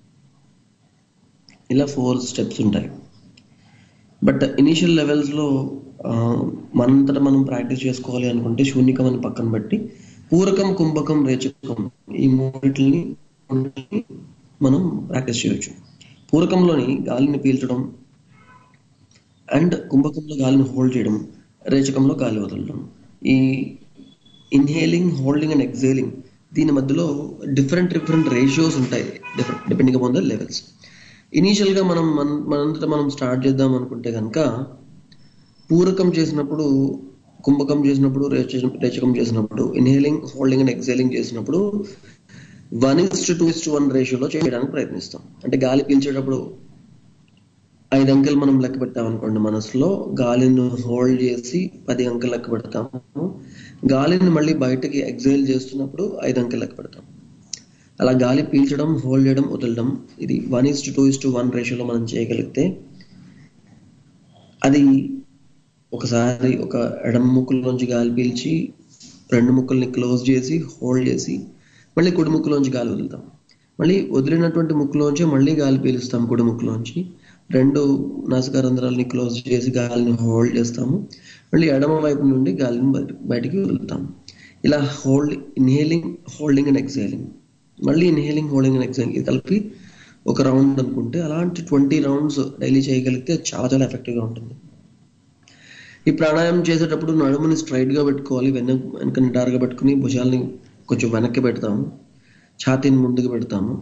ఇలా ఫోర్ స్టెప్స్ ఉంటాయి బట్ ఇనీషియల్ లెవెల్స్ లో ఆ, మనంతట మనం ప్రాక్టీస్ చేసుకోవాలి అనుకుంటే శూన్యకం అని పక్కన పెట్టి పూరకం కుంభకం రేచకం ఈ మూడిటిని మనం ప్రాక్టీస్ చేయొచ్చు పూరకంలోని గాలిని పీల్చడం అండ్ కుంభకంలో గాలిని హోల్డ్ చేయడం రేచకంలో గాలి వదలడం ఈ ఇన్హేలింగ్ హోల్డింగ్ అండ్ ఎక్సేలింగ్ దీని మధ్యలో డిఫరెంట్ డిఫరెంట్ రేషియోస్ ఉంటాయి different depending upon the levels initial గా మనం మన మనంతటా మనం స్టార్ట్ చేద్దాం అనుకుంటే కనుక పూరకం చేసినప్పుడు కుంభకం చేసినప్పుడు రేచ- రేచకం చేసినప్పుడు ఇన్హేలింగ్ హోల్డింగ్ అండ్ ఎక్సేలింగ్ చేసినప్పుడు one is to two is to one రేషియోలో చేయడానికి ప్రయత్నిస్తాం అంటే గాలి పీల్చేటప్పుడు ఐదు అంకెలు మనం లెక్క పెట్టాం అనుకోండి మనసులో గాలిని హోల్డ్ చేసి పది అంకెలు లెక్క పెడతాము గాలిని మళ్ళీ బయటకి ఎగ్జైల్ చేస్తున్నప్పుడు ఐదు అంకెలు లెక్క పెడతాం అలా గాలి పీల్చడం హోల్డ్ చేయడం వదలడం ఇది one is to two is to one రేషియోలో మనం చేయగలిగితే అది ఒకసారి ఒక ఎడమ ముక్కులోంచి గాలి పీల్చి రెండు ముక్కుల్ని క్లోజ్ చేసి హోల్డ్ చేసి మళ్ళీ కుడి ముక్కులోంచి గాలి వదులుతాం మళ్ళీ వదిలినటువంటి ముక్కులోంచి మళ్ళీ గాలి పీలుస్తాం కుడి ముక్కులోంచి రెండు నాసికా రంధ్రాలని క్లోజ్ చేసి గాలిని హోల్డ్ చేస్తాము మళ్ళీ ఎడమ వైపు నుండి గాలిని బయట- బయటికి వదులుతాము ఇలా hold inhaling holding and exhaling మళ్ళీ ఇన్హేలింగ్ హోల్డింగ్ అండ్ ఎక్సేలింగ్ ఇది కలిపి ఒక రౌండ్ అనుకుంటే అలాంటి ట్వంటీ రౌండ్స్ డైలీ చేయగలిగితే చాలా చాలా ఎఫెక్టివ్గా ఉంటుంది ఈ ప్రాణాయామం చేసేటప్పుడు నడుముని స్ట్రైట్ గా పెట్టుకోవాలి వెనక వెనక నిటారుగా పెట్టుకుని భుజాలని కొంచెం వెనక్కి పెడతాము ఛాతీని ముందుకు పెడతాము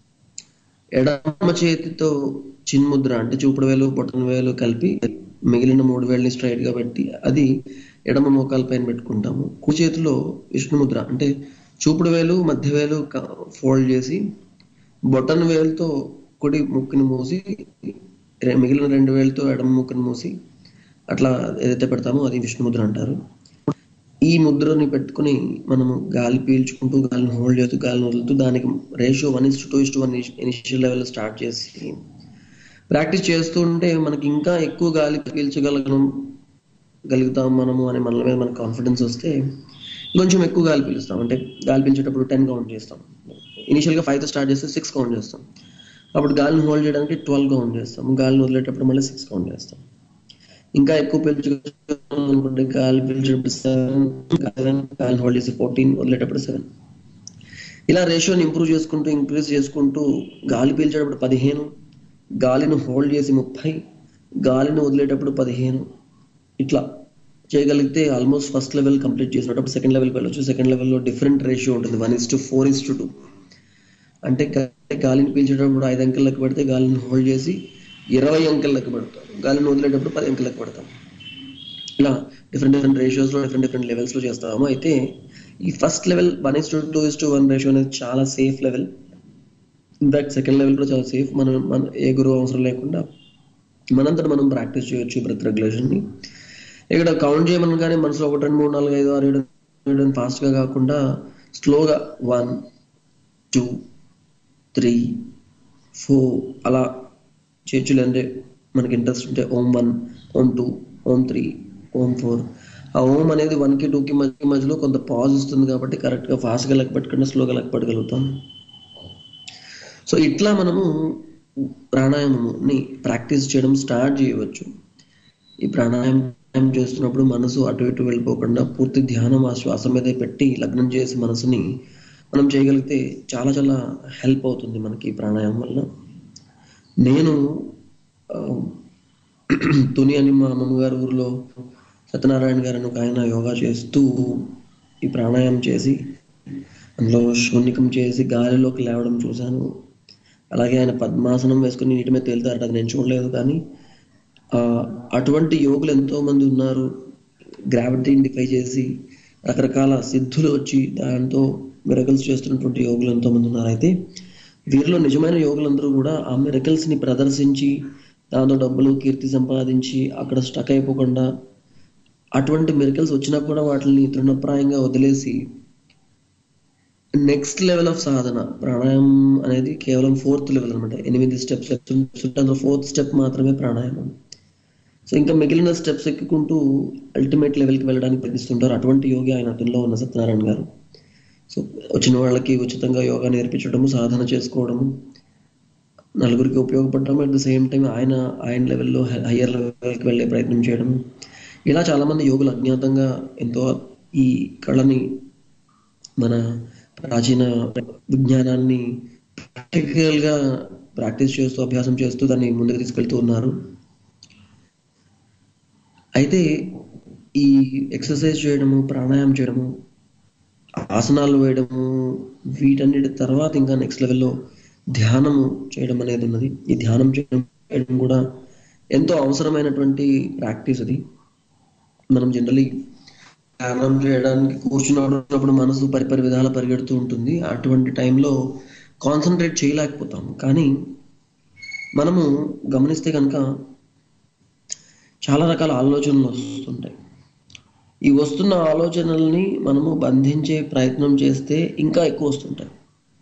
ఎడమ చేతితో చిన్ముద్ర అంటే చూపుడు వేలు బొట్టన వేలు కలిపి మిగిలిన మూడు వేలని స్ట్రైట్ గా పెట్టి అది ఎడమ మోకాల పైన పెట్టుకుంటాము కుడి చేతిలో విష్ణుముద్ర అంటే చూపుడు వేలు మధ్య వేలు ఫోల్డ్ చేసి బొట్టన వేలుతో కుడి ముక్కుని మూసి రె- మిగిలిన రెండు వేలతో ఎడమ ముక్కుని మూసి అట్లా ఏదైతే పెడతామో అది విష్ణుముద్ర అంటారు ఈ ముద్రని పెట్టుకుని మనము గాలి పీల్చుకుంటూ గాలిని హోల్డ్ చేస్తూ గాలిని వదులుతూ దానికి ratio one is two is one initial level start చేసి ప్రాక్టీస్ చేస్తూ ఉంటే మనకి ఇంకా ఎక్కువ గాలి పీల్చగలగడం గలుగుతాం మనము అని మన మీద మనకు కాన్ఫిడెన్స్ వస్తే కొంచెం ఎక్కువ గాలి పీలుస్తాం అంటే గాలి పీల్చేటప్పుడు టెన్ కౌంట్ చేస్తాం ఇనిషియల్ గా ఫైవ్ తో స్టార్ట్ చేస్తే సిక్స్ కౌంట్ చేస్తాం అప్పుడు గాలిని హోల్డ్ చేయడానికి ట్వెల్వ్ కౌంట్ చేస్తాం గాలిని వదిలేటప్పుడు మళ్ళీ సిక్స్ కౌంట్ చేస్తాం ఇంకా ఎక్కువ పీల్చుకుంటే గాలి పీల్చేటప్పుడు సెవెన్ గాలి హోల్డ్ చేసి ఫోర్టీన్ వదిలేటప్పుడు సెవెన్ ఇలా రేషియోని ఇంప్రూవ్ చేసుకుంటూ ఇంక్రీజ్ చేసుకుంటూ గాలి పీల్చేటప్పుడు పదిహేను గాలిని హోల్డ్ చేసి ముప్పై గాలిని వదిలేటప్పుడు పదిహేను ఇట్లా చేయగలిగితే ఆల్మోస్ట్ ఫస్ట్ లెవెల్ కంప్లీట్ చేసినప్పుడు సెకండ్ లెవెల్కి వెళ్ళొచ్చు సెకండ్ లెవెల్లో డిఫరెంట్ రేషియో ఉంటుంది one is to four is to two అంటే గా- గాలిని పీల్చేటప్పుడు ఐదు అంకెలు లెక్క పెడితే గాలిని హోల్డ్ చేసి ఇరవై అంకెలు లెక్క పెడతాం గాలిని వదిలేటప్పుడు పది అంకెలు లెక్క పెడతాం ఇలా డిఫరెంట్ డిఫరెంట్ రేషియోస్ లో డిఫరెంట్ డిఫరెంట్ లెవెల్స్ లో చేస్తాము అయితే ఈ first level one is to two is to one ratio అనేది చాలా safe level in fact second level కూడా చాలా సేఫ్ మనం మన ఏ గురువు అవసరం లేకుండా మనంతట మనం ప్రాక్టీస్ చేయొచ్చు బ్రెత్ రెగ్యులేషన్ ని ఇక్కడ కౌంట్ చేయమని కానీ మనసులో ఒకటి రెండు మూడు నాలుగు ఐదు ఆరు ఏడు ఏడు ఫాస్ట్ గా కాకుండా స్లోగా వన్ టూ త్రీ ఫోర్ అలా చేయొచ్చు అంటే మనకి ఇంట్రెస్ట్ ఉంటే Om one Om two Om three Om four ఆ ఓం అనేది వన్ కి టూ కి మధ్య మధ్యలో కొంత పాజ్ ఇస్తుంది కాబట్టి కరెక్ట్ గా ఫాస్ట్ గా లెక్క పెట్టుకుంటే స్లోగా లెక్క పెట్టగలుగుతాం సో ఇట్లా మనము ప్రాణాయామని ప్రాక్టీస్ చేయడం స్టార్ట్ చేయవచ్చు ఈ ప్రాణాయామం చేస్తున్నప్పుడు మనసు అటు ఇటు వెళ్ళిపోకుండా పూర్తి ధ్యానం ఆ శ్వాస మీదే పెట్టి లగ్నం చేసి మనసుని మనం చేయగలిగితే చాలా చాలా హెల్ప్ అవుతుంది మనకి ఈ ప్రాణాయామం వల్ల నేను ఆ, తుని అని మా అమ్మమ్మ గారి ఊరిలో సత్యనారాయణ గారు అని ఒక ఆయన యోగా చేస్తూ ఈ ప్రాణాయామం చేసి అందులో శూన్యకం చేసి గాలిలోకి లేవడం చూశాను అలాగే ఆయన పద్మాసనం వేసుకుని నీటి మీద తేలుతారట అది నేను చూడలేదు కానీ ఆ, అటువంటి యోగులు ఎంతో మంది ఉన్నారు గ్రావిటీని డిఫై చేసి రకరకాల సిద్ధులు వచ్చి దాంతో మిరకల్స్ చేస్తున్నటువంటి యోగులు ఎంతో మంది ఉన్నారు అయితే వీరిలో నిజమైన యోగులందరూ కూడా ఆ మిరకల్స్ ని ప్రదర్శించి దాంతో డబ్బులు కీర్తి సంపాదించి అక్కడ స్టక్ అయిపోకుండా అటువంటి మిరకల్స్ వచ్చినా కూడా వాటిని తృణప్రాయంగా వదిలేసి నెక్స్ట్ లెవెల్ ఆఫ్ సాధన ప్రాణాయామం అనేది కేవలం ఫోర్త్ లెవెల్ అనమాట ఎనిమిది స్టెప్స్ అందులో ఫోర్త్ స్టెప్ మాత్రమే ప్రాణాయామం సో ఇంకా మిగిలిన స్టెప్స్ ఎక్కుకుంటూ అల్టిమేట్ లెవెల్కి వెళ్ళడానికి ప్రయత్నిస్తుంటారు అటువంటి యోగి ఆయన అతనిలో ఉన్న సత్యనారాయణ గారు సో వచ్చిన వాళ్ళకి ఉచితంగా యోగా నేర్పించడము సాధన చేసుకోవడము నలుగురికి ఉపయోగపడడం అట్ ద సేమ్ టైం ఆయన ఆయన లెవెల్లో హయ్యర్ లెవెల్కి వెళ్ళే ప్రయత్నం చేయడం ఇలా చాలా మంది యోగులు అజ్ఞాతంగా ఎంతో ఈ కళని మన ప్రాచీన విజ్ఞానాన్ని ప్రాక్టికల్ గా ప్రాక్టీస్ చేస్తూ అభ్యాసం చేస్తూ దాన్ని ముందుకు తీసుకెళ్తూ ఉన్నారు అయితే ఈ ఎక్సర్సైజ్ చేయడము ప్రాణాయామం చేయడము ఆసనాలు వేయడము వీటన్నిటి తర్వాత ఇంకా నెక్స్ట్ లెవెల్లో ధ్యానము చేయడం అనేది ఉన్నది ఈ ధ్యానం చేయడం చేయడం కూడా ఎంతో అవసరమైనటువంటి ప్రాక్టీస్ అది మనం జనరలీ ధ్యానం చేయడానికి కూర్చున్నప్పుడు మనసు పరిపరి విధాల పరిగెడుతూ ఉంటుంది అటువంటి టైంలో కాన్సన్ట్రేట్ చేయలేకపోతాం కానీ మనము గమనిస్తే కనుక చాలా రకాల ఆలోచనలు వస్తుంటాయి ఈ వస్తున్న ఆలోచనల్ని మనము బంధించే ప్రయత్నం చేస్తే ఇంకా ఎక్కువ వస్తుంటాయి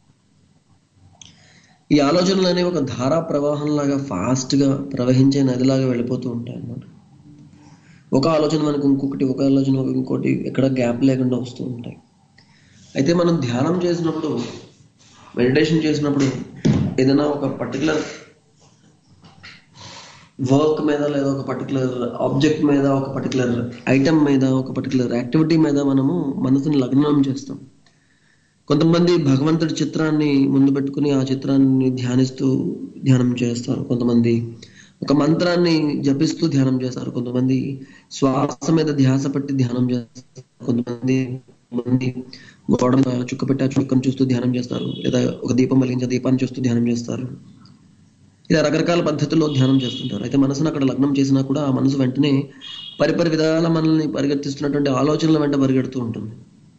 ఈ ఆలోచనలు అనేవి ఒక ధారా ప్రవాహం లాగా ఫాస్ట్ గా ప్రవహించే నదిలాగా వెళ్ళిపోతూ ఉంటాయి అన్నమాట ఒక ఆలోచన మనకు ఇంకొకటి ఒక ఆలోచన ఒక ఇంకోటి ఎక్కడ గ్యాప్ లేకుండా వస్తూ ఉంటాయి అయితే మనం ధ్యానం చేసినప్పుడు మెడిటేషన్ చేసినప్పుడు ఏదైనా ఒక పర్టికులర్ వర్క్ మీద లేదా ఒక పర్టికులర్ ఆబ్జెక్ట్ మీద ఒక పర్టికులర్ ఐటమ్ మీద ఒక పర్టికులర్ యాక్టివిటీ మీద మనము మనసుని లగ్నం చేస్తాం కొంతమంది భగవంతుడి చిత్రాన్ని ముందు పెట్టుకుని ఆ చిత్రాన్ని ధ్యానిస్తూ ధ్యానం చేస్తారు కొంతమంది ఒక మంత్రాన్ని జపిస్తూ ధ్యానం చేస్తారు కొంతమంది శ్వాస మీద ధ్యాస పెట్టి ధ్యానం చేస్తారు కొంతమంది మంది గోడ మీద చుక్క పెట్టి ఆ చుక్కను చూస్తూ ధ్యానం చేస్తారు లేదా ఒక దీపం వెలిగించే దీపాన్ని చూస్తూ ధ్యానం చేస్తారు ఇలా రకరకాల పద్ధతుల్లో ధ్యానం చేస్తుంటారు అయితే మనసును అక్కడ లగ్నం చేసినా కూడా ఆ మనసు వెంటనే పరిపరి విధాల మనల్ని పరిగెత్తిస్తున్నటువంటి ఆలోచనల వెంట పరిగెడుతూ ఉంటుంది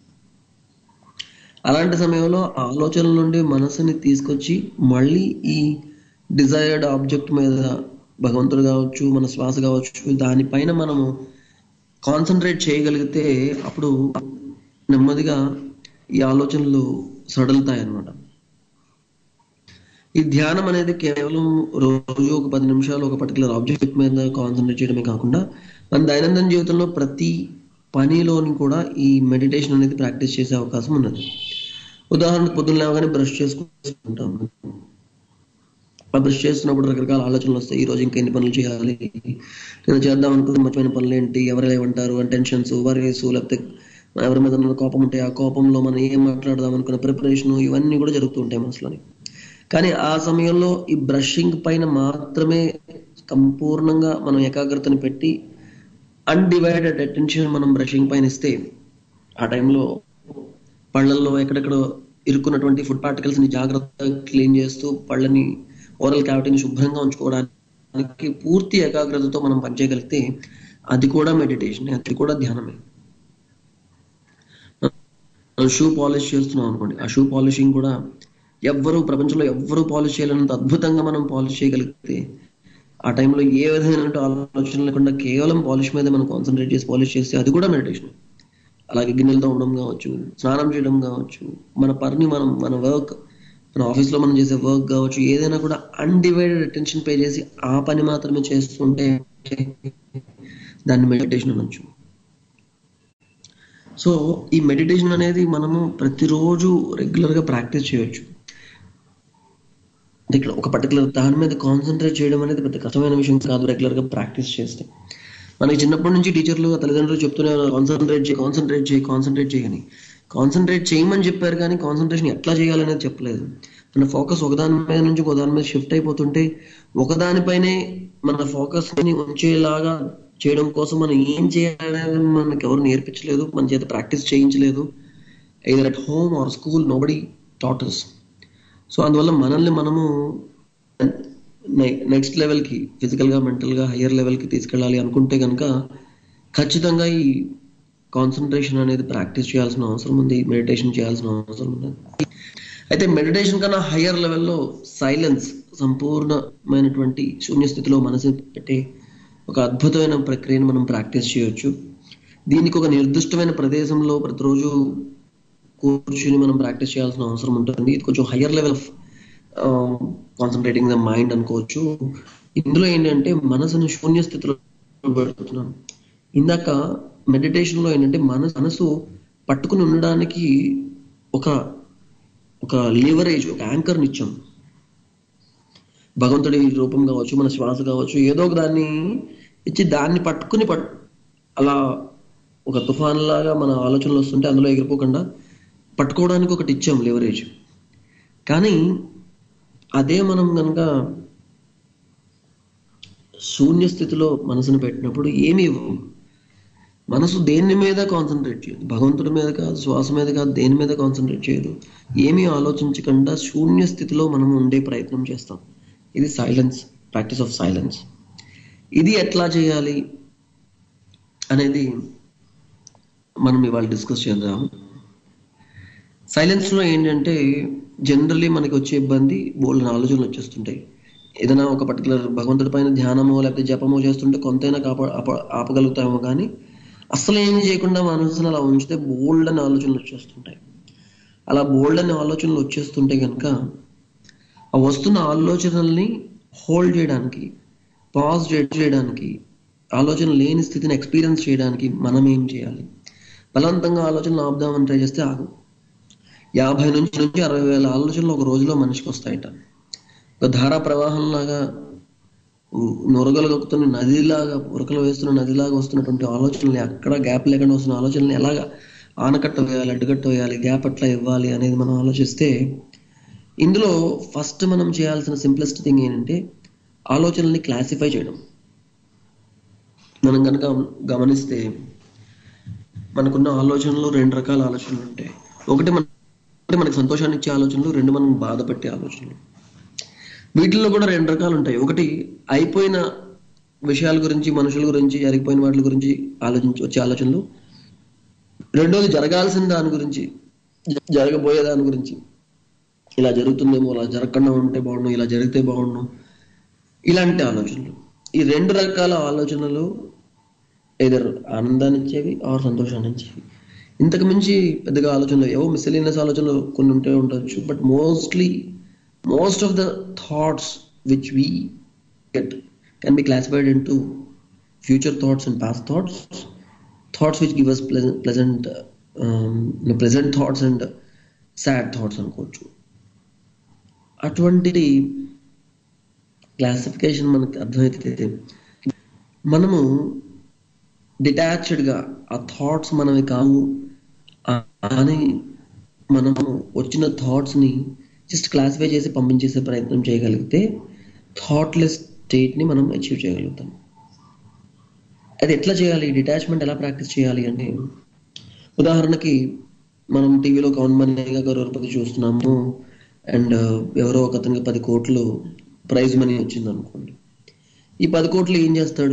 అలాంటి సమయంలో ఆ ఆలోచనల నుండి మనసుని తీసుకొచ్చి మళ్ళీ ఈ డిజైర్డ్ ఆబ్జెక్ట్ మీద భగవంతుడు కావచ్చు మన శ్వాస కావచ్చు దానిపైన మనము కాన్సన్ట్రేట్ చేయగలిగితే అప్పుడు నెమ్మదిగా ఈ ఆలోచనలు సడలుతాయి అన్నమాట ఈ ధ్యానం అనేది కేవలం రోజు ఒక పది నిమిషాలు ఒక పర్టికులర్ ఆబ్జెక్ట్ మీద కాన్సన్ట్రేట్ చేయడమే కాకుండా మన దైనందిన జీవితంలో ప్రతి పనిలోని కూడా ఈ మెడిటేషన్ అనేది ప్రాక్టీస్ చేసే అవకాశం ఉన్నది ఉదాహరణకు పొద్దున్న లేవగానే బ్రష్ చేసుకుంటాం ఆ బ్రష్ చేస్తున్నప్పుడు రకరకాల ఆలోచనలు వస్తాయి ఈ రోజు ఇంకా ఎన్ని పనులు చేయాలి నేను చేద్దాం అనుకున్న మర్చిపోయిన పనులు ఏంటి ఎవరు ఏమంటారు అని టెన్షన్స్ వరీస్ లేకపోతే ఎవరి మీద ఉన్న కోపం ఉంటే ఆ కోపంలో మనం ఏం మాట్లాడదాం అనుకున్న ప్రిపరేషన్ ఇవన్నీ కూడా జరుగుతూ ఉంటాయి మనసులోని కానీ ఆ సమయంలో ఈ బ్రషింగ్ పైన మాత్రమే సంపూర్ణంగా మనం ఏకాగ్రతని పెట్టి అన్డివైడెడ్ అటెన్షన్ మనం బ్రషింగ్ పైన ఇస్తే ఆ టైంలో పళ్ళల్లో ఎక్కడెక్కడ ఇరుక్కున్నటువంటి ఫుడ్ పార్టికల్స్ ని జాగ్రత్తగా క్లీన్ చేస్తూ పళ్ళని ఓరల్ క్యావిటీని శుభ్రంగా ఉంచుకోవడానికి పూర్తి ఏకాగ్రతతో మనం పనిచేయగలిగితే అది కూడా మెడిటేషన్ అది కూడా ధ్యానమే మనం షూ పాలిష్ చేస్తున్నాం అనుకోండి ఆ షూ పాలిషింగ్ కూడా ఎవ్వరూ ప్రపంచంలో ఎవ్వరూ పాలిష్ చేయలేనంత అద్భుతంగా మనం పాలిష్ చేయగలిగితే ఆ టైంలో ఏ విధమైన ఆలోచన లేకుండా కేవలం పాలిష్ మీద మనం కాన్సన్ట్రేట్ చేసి పాలిష్ చేస్తే అది కూడా మెడిటేషన్ అలాగే గిన్నెలు తోమడం కావచ్చు స్నానం చేయడం కావచ్చు మన పనిని మనం మన వర్క్ మన ఆఫీస్లో మనం చేసే వర్క్ కావచ్చు ఏదైనా కూడా అన్డివైడెడ్ అటెన్షన్ పే చేసి ఆ పని మాత్రమే చేస్తుంటే దాన్ని మెడిటేషన్ అనొచ్చు సో ఈ మెడిటేషన్ అనేది మనము ప్రతిరోజు రెగ్యులర్ గా ప్రాక్టీస్ చేయొచ్చు అంటే ఇక్కడ ఒక పర్టికులర్ దాని మీద కాన్సన్ట్రేట్ చేయడం అనేది పెద్ద కష్టమైన విషయం కాదు రెగ్యులర్ గా ప్రాక్టీస్ చేస్తే మనకి చిన్నప్పటి నుంచి టీచర్లు తల్లిదండ్రులు చెప్తూనే కాన్సన్ట్రేట్ చేయి కాన్సన్ట్రేట్ చేయి కాన్సన్ట్రేట్ చేయని కాన్సన్ట్రేట్ చేయమని చెప్పారు కానీ కాన్సన్ట్రేషన్ ఎట్లా చేయాలనేది చెప్పలేదు మన ఫోకస్ ఒకదాని మీద నుంచి ఒకదాని మీద షిఫ్ట్ అయిపోతుంటే ఒకదానిపైనే మన ఫోకస్ ని ఉంచేలాగా చేయడం కోసం మనం ఏం చేయాలనేది మనకి ఎవరు నేర్పించలేదు మన చేత ప్రాక్టీస్ చేయించలేదు either at home or school nobody taught us so అందువల్ల మనల్ని మనము నెక్స్ట్ లెవెల్కి ఫిజికల్గా మెంటల్గా హయ్యర్ లెవెల్కి తీసుకెళ్ళాలి అనుకుంటే కనుక ఖచ్చితంగా ఈ కాన్సన్ట్రేషన్ అనేది ప్రాక్టీస్ చేయాల్సిన అవసరం ఉంది మెడిటేషన్ చేయాల్సిన అవసరం ఉంది అయితే మెడిటేషన్ కన్నా హయ్యర్ లెవెల్లో సైలెన్స్ సంపూర్ణమైనటువంటి శూన్య స్థితిలో మనసు పెట్టే ఒక అద్భుతమైన ప్రక్రియను మనం ప్రాక్టీస్ చేయొచ్చు దీనికి ఒక నిర్దిష్టమైన ప్రదేశంలో ప్రతిరోజు కూర్చుని మనం ప్రాక్టీస్ చేయాల్సిన అవసరం ఉంటుంది ఇది కొంచెం higher level of concentrating the mind అనుకోవచ్చు ఇందులో ఏంటంటే మనసును శూన్య స్థితిలో పెడుతున్నాం ఇందాక మెడిటేషన్ లో ఏంటంటే మనసు మనసు పట్టుకుని ఉండడానికి ఒక ఒక లివరేజ్ ఒక యాంకర్ని ఇచ్చాం భగవంతుడి రూపం కావచ్చు మన శ్వాస కావచ్చు ఏదో ఒక దాన్ని ఇచ్చి దాన్ని పట్టుకుని పట్ అలా ఒక తుఫాన్ లాగా మన ఆలోచనలు వస్తుంటే అందులో ఎగిరిపోకుండా పట్టుకోవడానికి ఒకటి ఇచ్చాం లివరేజ్ కానీ అదే మనం కనుక శూన్య స్థితిలో మనసును పెట్టినప్పుడు ఏమి ఇవ్వం మనసు దేని మీద కాన్సన్ట్రేట్ చేయదు భగవంతుడి మీద కాదు శ్వాస మీద కాదు దేని మీద కాన్సన్ట్రేట్ చేయదు ఏమీ ఆలోచించకుండా శూన్య స్థితిలో మనం ఉండే ప్రయత్నం చేస్తాం ఇది సైలెన్స్ ప్రాక్టీస్ ఆఫ్ సైలెన్స్ ఇది ఎట్లా చేయాలి అనేది మనం ఇవాళ డిస్కస్ చేద్దాం సైలెన్స్ లో ఏంటంటే జనరల్లీ మనకి వచ్చే ఇబ్బంది బోల్డ్ ఆలోచనలు వచ్చేస్తుంటాయి ఏదైనా ఒక పర్టికులర్ భగవంతుడి పైన ధ్యానమో లేకపోతే జపమో చేస్తుంటే కొంతైనా కాపా ఆప- ఆపగలుగుతామో కానీ అసలు ఏమి చేయకుండా మనసును అలా ఉంచితే బోల్డ్ అని ఆలోచనలు వచ్చేస్తుంటాయి అలా బోల్డ్ అనే ఆలోచనలు వచ్చేస్తుంటే కనుక ఆ వస్తున్న ఆలోచనల్ని హోల్డ్ చేయడానికి పాజ్ చేయడానికి ఆలోచన లేని స్థితిని ఎక్స్పీరియన్స్ చేయడానికి మనం ఏం చేయాలి బలవంతంగా ఆలోచనలు ఆపుదామని ట్రై చేస్తే ఆగు యాభై నుంచి నుంచి అరవై వేల ఆలోచనలు ఒక రోజులో మనిషికి వస్తాయట ఒక ధారా ప్రవాహం లాగా నొరగలు దొక్కుతున్న నదిలాగా ఉరకలు వేస్తున్న నదిలాగా వస్తున్నటువంటి ఆలోచనలు ఎక్కడ గ్యాప్ లేకుండా వస్తున్న ఆలోచనలు ఎలాగా ఆనకట్ట వేయాలి అడ్డుకట్ట వేయాలి గ్యాప్ ఎట్లా ఇవ్వాలి అనేది మనం ఆలోచిస్తే ఇందులో ఫస్ట్ మనం చేయాల్సిన సింప్లెస్ట్ థింగ్ ఏంటంటే ఆలోచనల్ని క్లాసిఫై చేయడం మనం కనుక గమనిస్తే మనకున్న ఆలోచనలు రెండు రకాల ఆలోచనలు ఉంటాయి ఒకటి మన ఒకటి మనకి సంతోషాన్ని ఇచ్చే ఆలోచనలు రెండు మనం బాధ పెట్టే ఆలోచనలు వీటిల్లో కూడా రెండు రకాలు ఉంటాయి ఒకటి అయిపోయిన విషయాల గురించి మనుషుల గురించి జరిగిపోయిన వాటి గురించి ఆలోచించి వచ్చే ఆలోచనలు రెండోది జరగాల్సిన దాని గురించి జ- జరగబోయే దాని గురించి ఇలా జరుగుతుందేమో ఇలా జరగకుండా ఉంటే బాగుండు ఇలా జరిగితే బాగుండు ఇలాంటి ఆలోచనలు ఈ రెండు రకాల ఆలోచనలు ఏదర్ ఆనందాన్ని ఇచ్చేవి ఆర్ సంతోషాన్ని ఇచ్చేవి ఇంతకు మించి పెద్దగా ఆలోచనలు ఏవో మిస్సెలీనియస్ ఆలోచనలు కొన్ని ఉంటే ఉండొచ్చు but mostly most of the thoughts which we get can be classified into future thoughts and past thoughts thoughts which give us pleasant pleasant thoughts and sad thoughts అనుకోవచ్చు అటువంటి క్లాసిఫికేషన్ మనకు అర్థమైతే మనము డిటాచ్డ్గా ఆ థాట్స్ మనవి కావు ఆ- అని మనము వచ్చిన థాట్స్ని జస్ట్ క్లాసిఫై చేసి పంపించేసే ప్రయత్నం చేయగలిగితే థాట్లెస్ స్టేట్ని మనం అచీవ్ చేయగలుగుతాం అది ఎట్లా చేయాలి డిటాచ్మెంట్ ఎలా ప్రాక్టీస్ చేయాలి అంటే ఉదాహరణకి మనం టీవీలో కౌన్ మనీగా కరోర్పతి చూస్తున్నాము అండ్ ఎవరో ఒక అతనికి పది కోట్లు ప్రైజ్ మనీ వచ్చింది అనుకోండి ఈ పది కోట్లు ఏం చేస్తాడు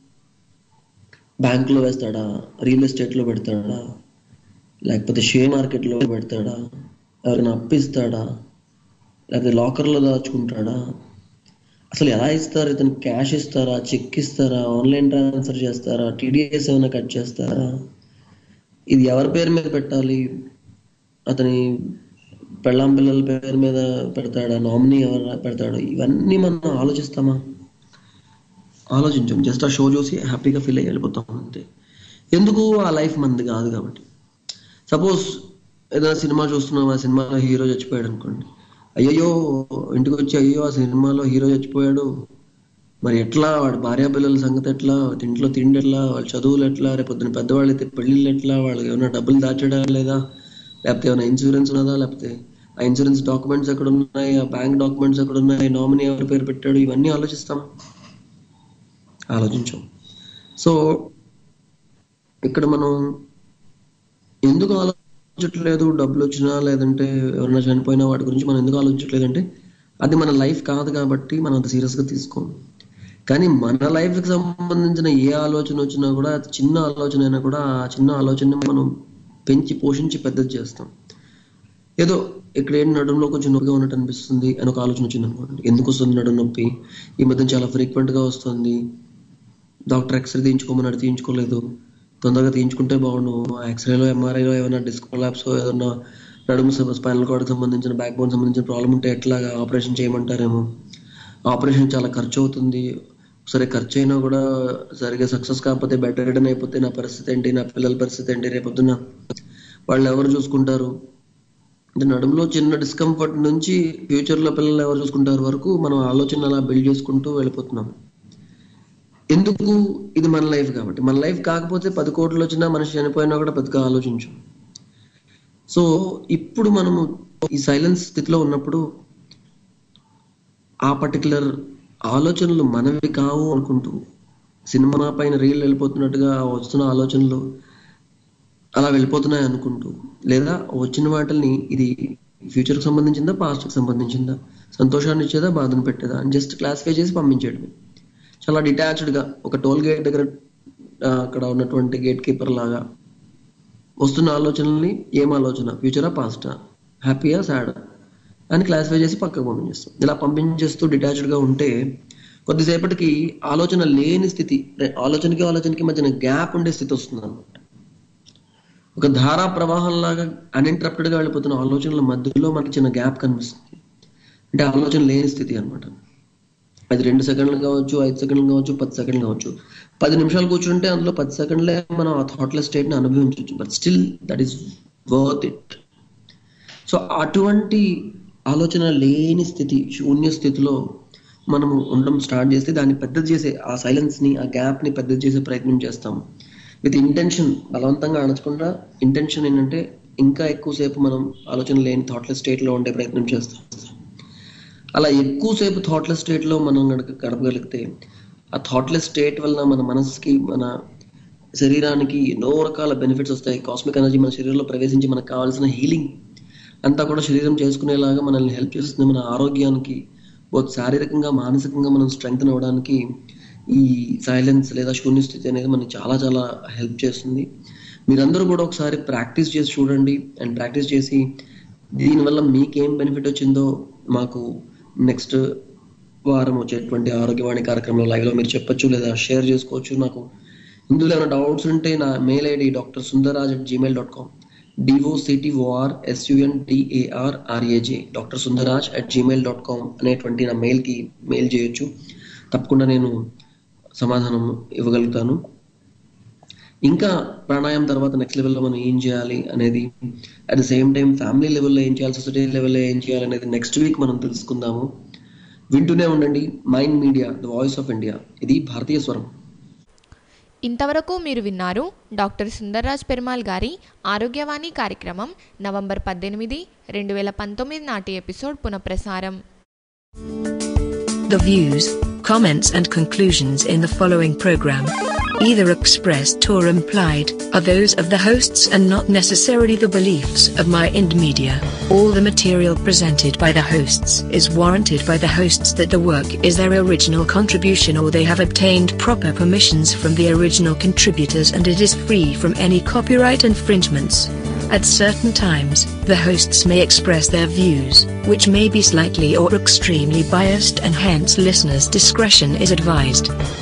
బ్యాంకులో వేస్తాడా రియల్ ఎస్టేట్లో పెడతాడా లేకపోతే షేర్ మార్కెట్లో పెడతాడా ఎవరైనా అప్పిస్తాడా లేకపోతే లాకర్లో దాచుకుంటాడా అసలు ఎలా ఇస్తారు ఇతను క్యాష్ ఇస్తారా చెక్ ఇస్తారా ఆన్లైన్ ట్రాన్స్ఫర్ చేస్తారా టీడీఎస్ ఏమైనా కట్ చేస్తారా ఇది ఎవరి పేరు మీద పెట్టాలి అతని పెళ్ళాం పిల్లల పేరు మీద పెడతాడా నామినీ ఎవరు పెడతాడు ఇవన్నీ మనం ఆలోచిస్తామా ఆలోచించాం జస్ట్ ఆ షో చూసి హ్యాపీగా ఫీల్ అయ్యి వెళ్ళిపోతాం అంతే ఎందుకు ఆ లైఫ్ మంది కాదు కాబట్టి సపోజ్ ఏదైనా సినిమా చూస్తున్నాం ఆ సినిమాలో హీరో చచ్చిపోయాడు అనుకోండి అయ్యయ్యో ఇంటికి వచ్చి అయ్యో ఆ సినిమాలో హీరో చచ్చిపోయాడు మరి ఎట్లా వాడి భార్య పిల్లల సంగతి ఎట్లా ఇంట్లో తిండి ఎట్లా వాళ్ళ చదువులు ఎట్లా రేపు పొద్దున పెద్దవాళ్ళు అయితే పెళ్ళిళ్ళు ఎట్లా వాళ్ళకి ఏమైనా డబ్బులు దాచడా లేదా లేకపోతే ఏమైనా ఇన్సూరెన్స్ ఉన్నదా లేకపోతే ఆ ఇన్సూరెన్స్ డాక్యుమెంట్స్ ఎక్కడ ఉన్నాయి ఆ బ్యాంక్ డాక్యుమెంట్స్ ఎక్కడ ఉన్నాయి నామినీ ఎవరి పేరు పెట్టాడు ఇవన్నీ ఆలోచిస్తాం ఆలోచించాం సో ఇక్కడ మనం ఎందుకు ఆలోచించట్లేదు డబ్బులు వచ్చినా లేదంటే ఎవరైనా చనిపోయినా వాటి గురించి మనం ఎందుకు ఆలోచించట్లేదు అంటే అది మన లైఫ్ కాదు కాబట్టి మనం అంత సీరియస్గా తీసుకోం కానీ మన లైఫ్కి సంబంధించిన ఏ ఆలోచన వచ్చినా కూడా అది చిన్న ఆలోచన అయినా కూడా ఆ చిన్న ఆలోచనని మనం పెంచి పోషించి పెద్దది చేస్తాం ఏదో ఇక్కడ ఏంటి నడుములో కొంచెం నొప్పిగా ఉన్నట్టు అనిపిస్తుంది అని ఒక ఆలోచన వచ్చింది అనుకోండి ఎందుకు వస్తుంది నడుము నొప్పి ఈ మధ్య చాలా frequent గా వస్తుంది డాక్టర్ ఎక్స్రే తీయించుకోమన్నాడు తీయించుకోలేదు తొందరగా తీయించుకుంటే బాగుండు ఎక్స్రేలో ఎంఆర్ఐలో ఏమైనా డిస్క్ కొలాప్స్ ఏదన్నా నడుము స్పైనల్ కార్డ్ సంబంధించిన బ్యాక్ బోన్ సంబంధించిన ప్రాబ్లం ఉంటే ఎట్లాగా ఆపరేషన్ చేయమంటారేమో ఆపరేషన్ చాలా ఖర్చు అవుతుంది సరే ఖర్చు అయినా కూడా సరిగా సక్సెస్ కాకపోతే బెటర్ రిటర్న్ అయిపోతే నా పరిస్థితి ఏంటి నా పిల్లల పరిస్థితి ఏంటి రేపొద్దున వాళ్ళు ఎవరు చూసుకుంటారు అంటే నడుములో చిన్న డిస్కంఫర్ట్ నుంచి ఫ్యూచర్ లో పిల్లలు ఎవరు చూసుకుంటారు వరకు మనం ఆలోచన అలా బిల్డ్ చేసుకుంటూ వెళ్ళిపోతున్నాం ఎందుకు ఇది మన లైఫ్ కాబట్టి మన లైఫ్ కాకపోతే పది కోట్లు వచ్చినా మనిషి చనిపోయినా కూడా పెద్దగా ఆలోచించు సో ఇప్పుడు మనము ఈ సైలెన్స్ స్థితిలో ఉన్నప్పుడు ఆ పర్టికులర్ ఆలోచనలు మనవి కావు అనుకుంటూ సినిమా పైన రీల్ వెళ్ళిపోతున్నట్టుగా వస్తున్న ఆలోచనలు అలా వెళ్ళిపోతున్నాయి అనుకుంటూ లేదా వచ్చిన వాటిని ఇది ఫ్యూచర్కి సంబంధించిందా పాస్ట్కి సంబంధించిందా సంతోషాన్ని ఇచ్చేదా బాధను పెట్టేదా అని జస్ట్ క్లాసిఫై చేసి పంపించేయడమే చాలా డిటాచ్డ్గా ఒక టోల్ గేట్ దగ్గర ఆ, అక్కడ ఉన్నటువంటి గేట్ కీపర్ లాగా వస్తున్న ఆలోచనల్ని ఏం ఆలోచన ఫ్యూచరా పాస్టా హ్యాపీయా సాడా అని క్లాసిఫై చేసి పక్కకు పంపించేస్తాం ఇలా పంపించేస్తూ డిటాచ్డ్గా ఉంటే కొద్దిసేపటికి ఆలోచన లేని స్థితి రే- ఆలోచనకి ఆలోచనకి మధ్యన గ్యాప్ ఉండే స్థితి వస్తుంది అనమాట ఒక ధారా ప్రవాహం లాగా అన్ఇంటరప్టెడ్ గా వెళ్ళిపోతున్న ఆలోచనల మధ్యలో మనకి చిన్న గ్యాప్ కనిపిస్తుంది అంటే ఆలోచన లేని స్థితి అన్నమాట అది రెండు సెకండ్లు కావచ్చు ఐదు సెకండ్లు కావచ్చు పది సెకండ్లు కావచ్చు పది నిమిషాలు కూర్చుంటే అందులో పది సెకండ్లే మనం ఆ థాట్లెస్ స్టేట్ ని అనుభవించవచ్చు but still that is worth it so అటువంటి ఆలోచన లేని స్థితి శూన్య స్థితిలో మనము ఉండడం స్టార్ట్ చేస్తే దాన్ని పెద్దది చేసే ఆ సైలెన్స్ ని ఆ గ్యాప్ ని పెద్దది చేసే ప్రయత్నం చేస్తాం విత్ ఇంటెన్షన్ బలవంతంగా అణచకుండా ఇంటెన్షన్ ఏంటంటే ఇంకా ఎక్కువసేపు మనం ఆలోచన లేని థాట్లెస్ స్టేట్ లో ఉండే ప్రయత్నం చేస్తాం అలా ఎక్కువసేపు థాట్లెస్ స్టేట్ లో మనం గడప గడపగలిగితే ఆ థాట్లెస్ స్టేట్ వలన మన మనసుకి మన శరీరానికి ఎన్నో రకాల బెనిఫిట్స్ వస్తాయి కాస్మిక్ ఎనర్జీ మన శరీరంలో ప్రవేశించి మనకు కావాల్సిన హీలింగ్ అంతా కూడా శరీరం చేసుకునేలాగా మనల్ని హెల్ప్ చేస్తుంది మన ఆరోగ్యానికి బోత్ శారీరకంగా మానసికంగా మనం స్ట్రెంగ్త్ అవ్వడానికి ఈ సైలెన్స్ లేదా శూన్య స్థితి అనేది మనకి చాలా చాలా హెల్ప్ చేస్తుంది మీరందరూ కూడా ఒకసారి ప్రాక్టీస్ చేసి చూడండి అండ్ ప్రాక్టీస్ చేసి దీనివల్ల మీకేం బెనిఫిట్ వచ్చిందో మాకు నెక్స్ట్ వారం వచ్చేటువంటి ఆరోగ్యవాణి కార్యక్రమంలో లైవ్ లో మీరు చెప్పొచ్చు లేదా షేర్ చేసుకోవచ్చు నాకు ఇందులో ఏమైనా డౌట్స్ ఉంటే నా mail ID doctor Sundaraj at Gmail dot com D O C T O R S U N T A R R A J doctor Sundaraj at Gmail dot com అనేటువంటి నా మెయిల్కి మెయిల్ చేయొచ్చు తప్పకుండా నేను సమాధానం ఇవ్వగలుగుతాను ఇంకా ప్రాణాయామం తర్వాత నెక్స్ట్ లెవెల్లో మనం ఏం చేయాలి అనేది at the same time family లెవెల్లో ఏం చేయాలి సొసైటీ లెవెల్లో ఏం చేయాలి అనేది నెక్స్ట్ వీక్ మనం తెలుసుకుందాము వింటూనే ఉండండి mind media the voice of India ఇది భారతీయ స్వరం ఇంతవరకు మీరు విన్నారు డాక్టర్ సుందర్రాజ్ పెరుమాల్ గారి ఆరోగ్యవాణి కార్యక్రమం నవంబర్ పద్దెనిమిది రెండు వేల పంతొమ్మిది నాటి ఎపిసోడ్ పునఃప్రసారం The views, comments, and conclusions in the following program, either expressed or implied, are those of the hosts and not necessarily the beliefs of My Ind Media. All the material presented by the hosts is warranted by the hosts that the work is their original contribution or they have obtained proper permissions from the original contributors and it is free from any copyright infringements. At certain times, the hosts may express their views, which may be slightly or extremely biased, and hence listeners' discretion is advised.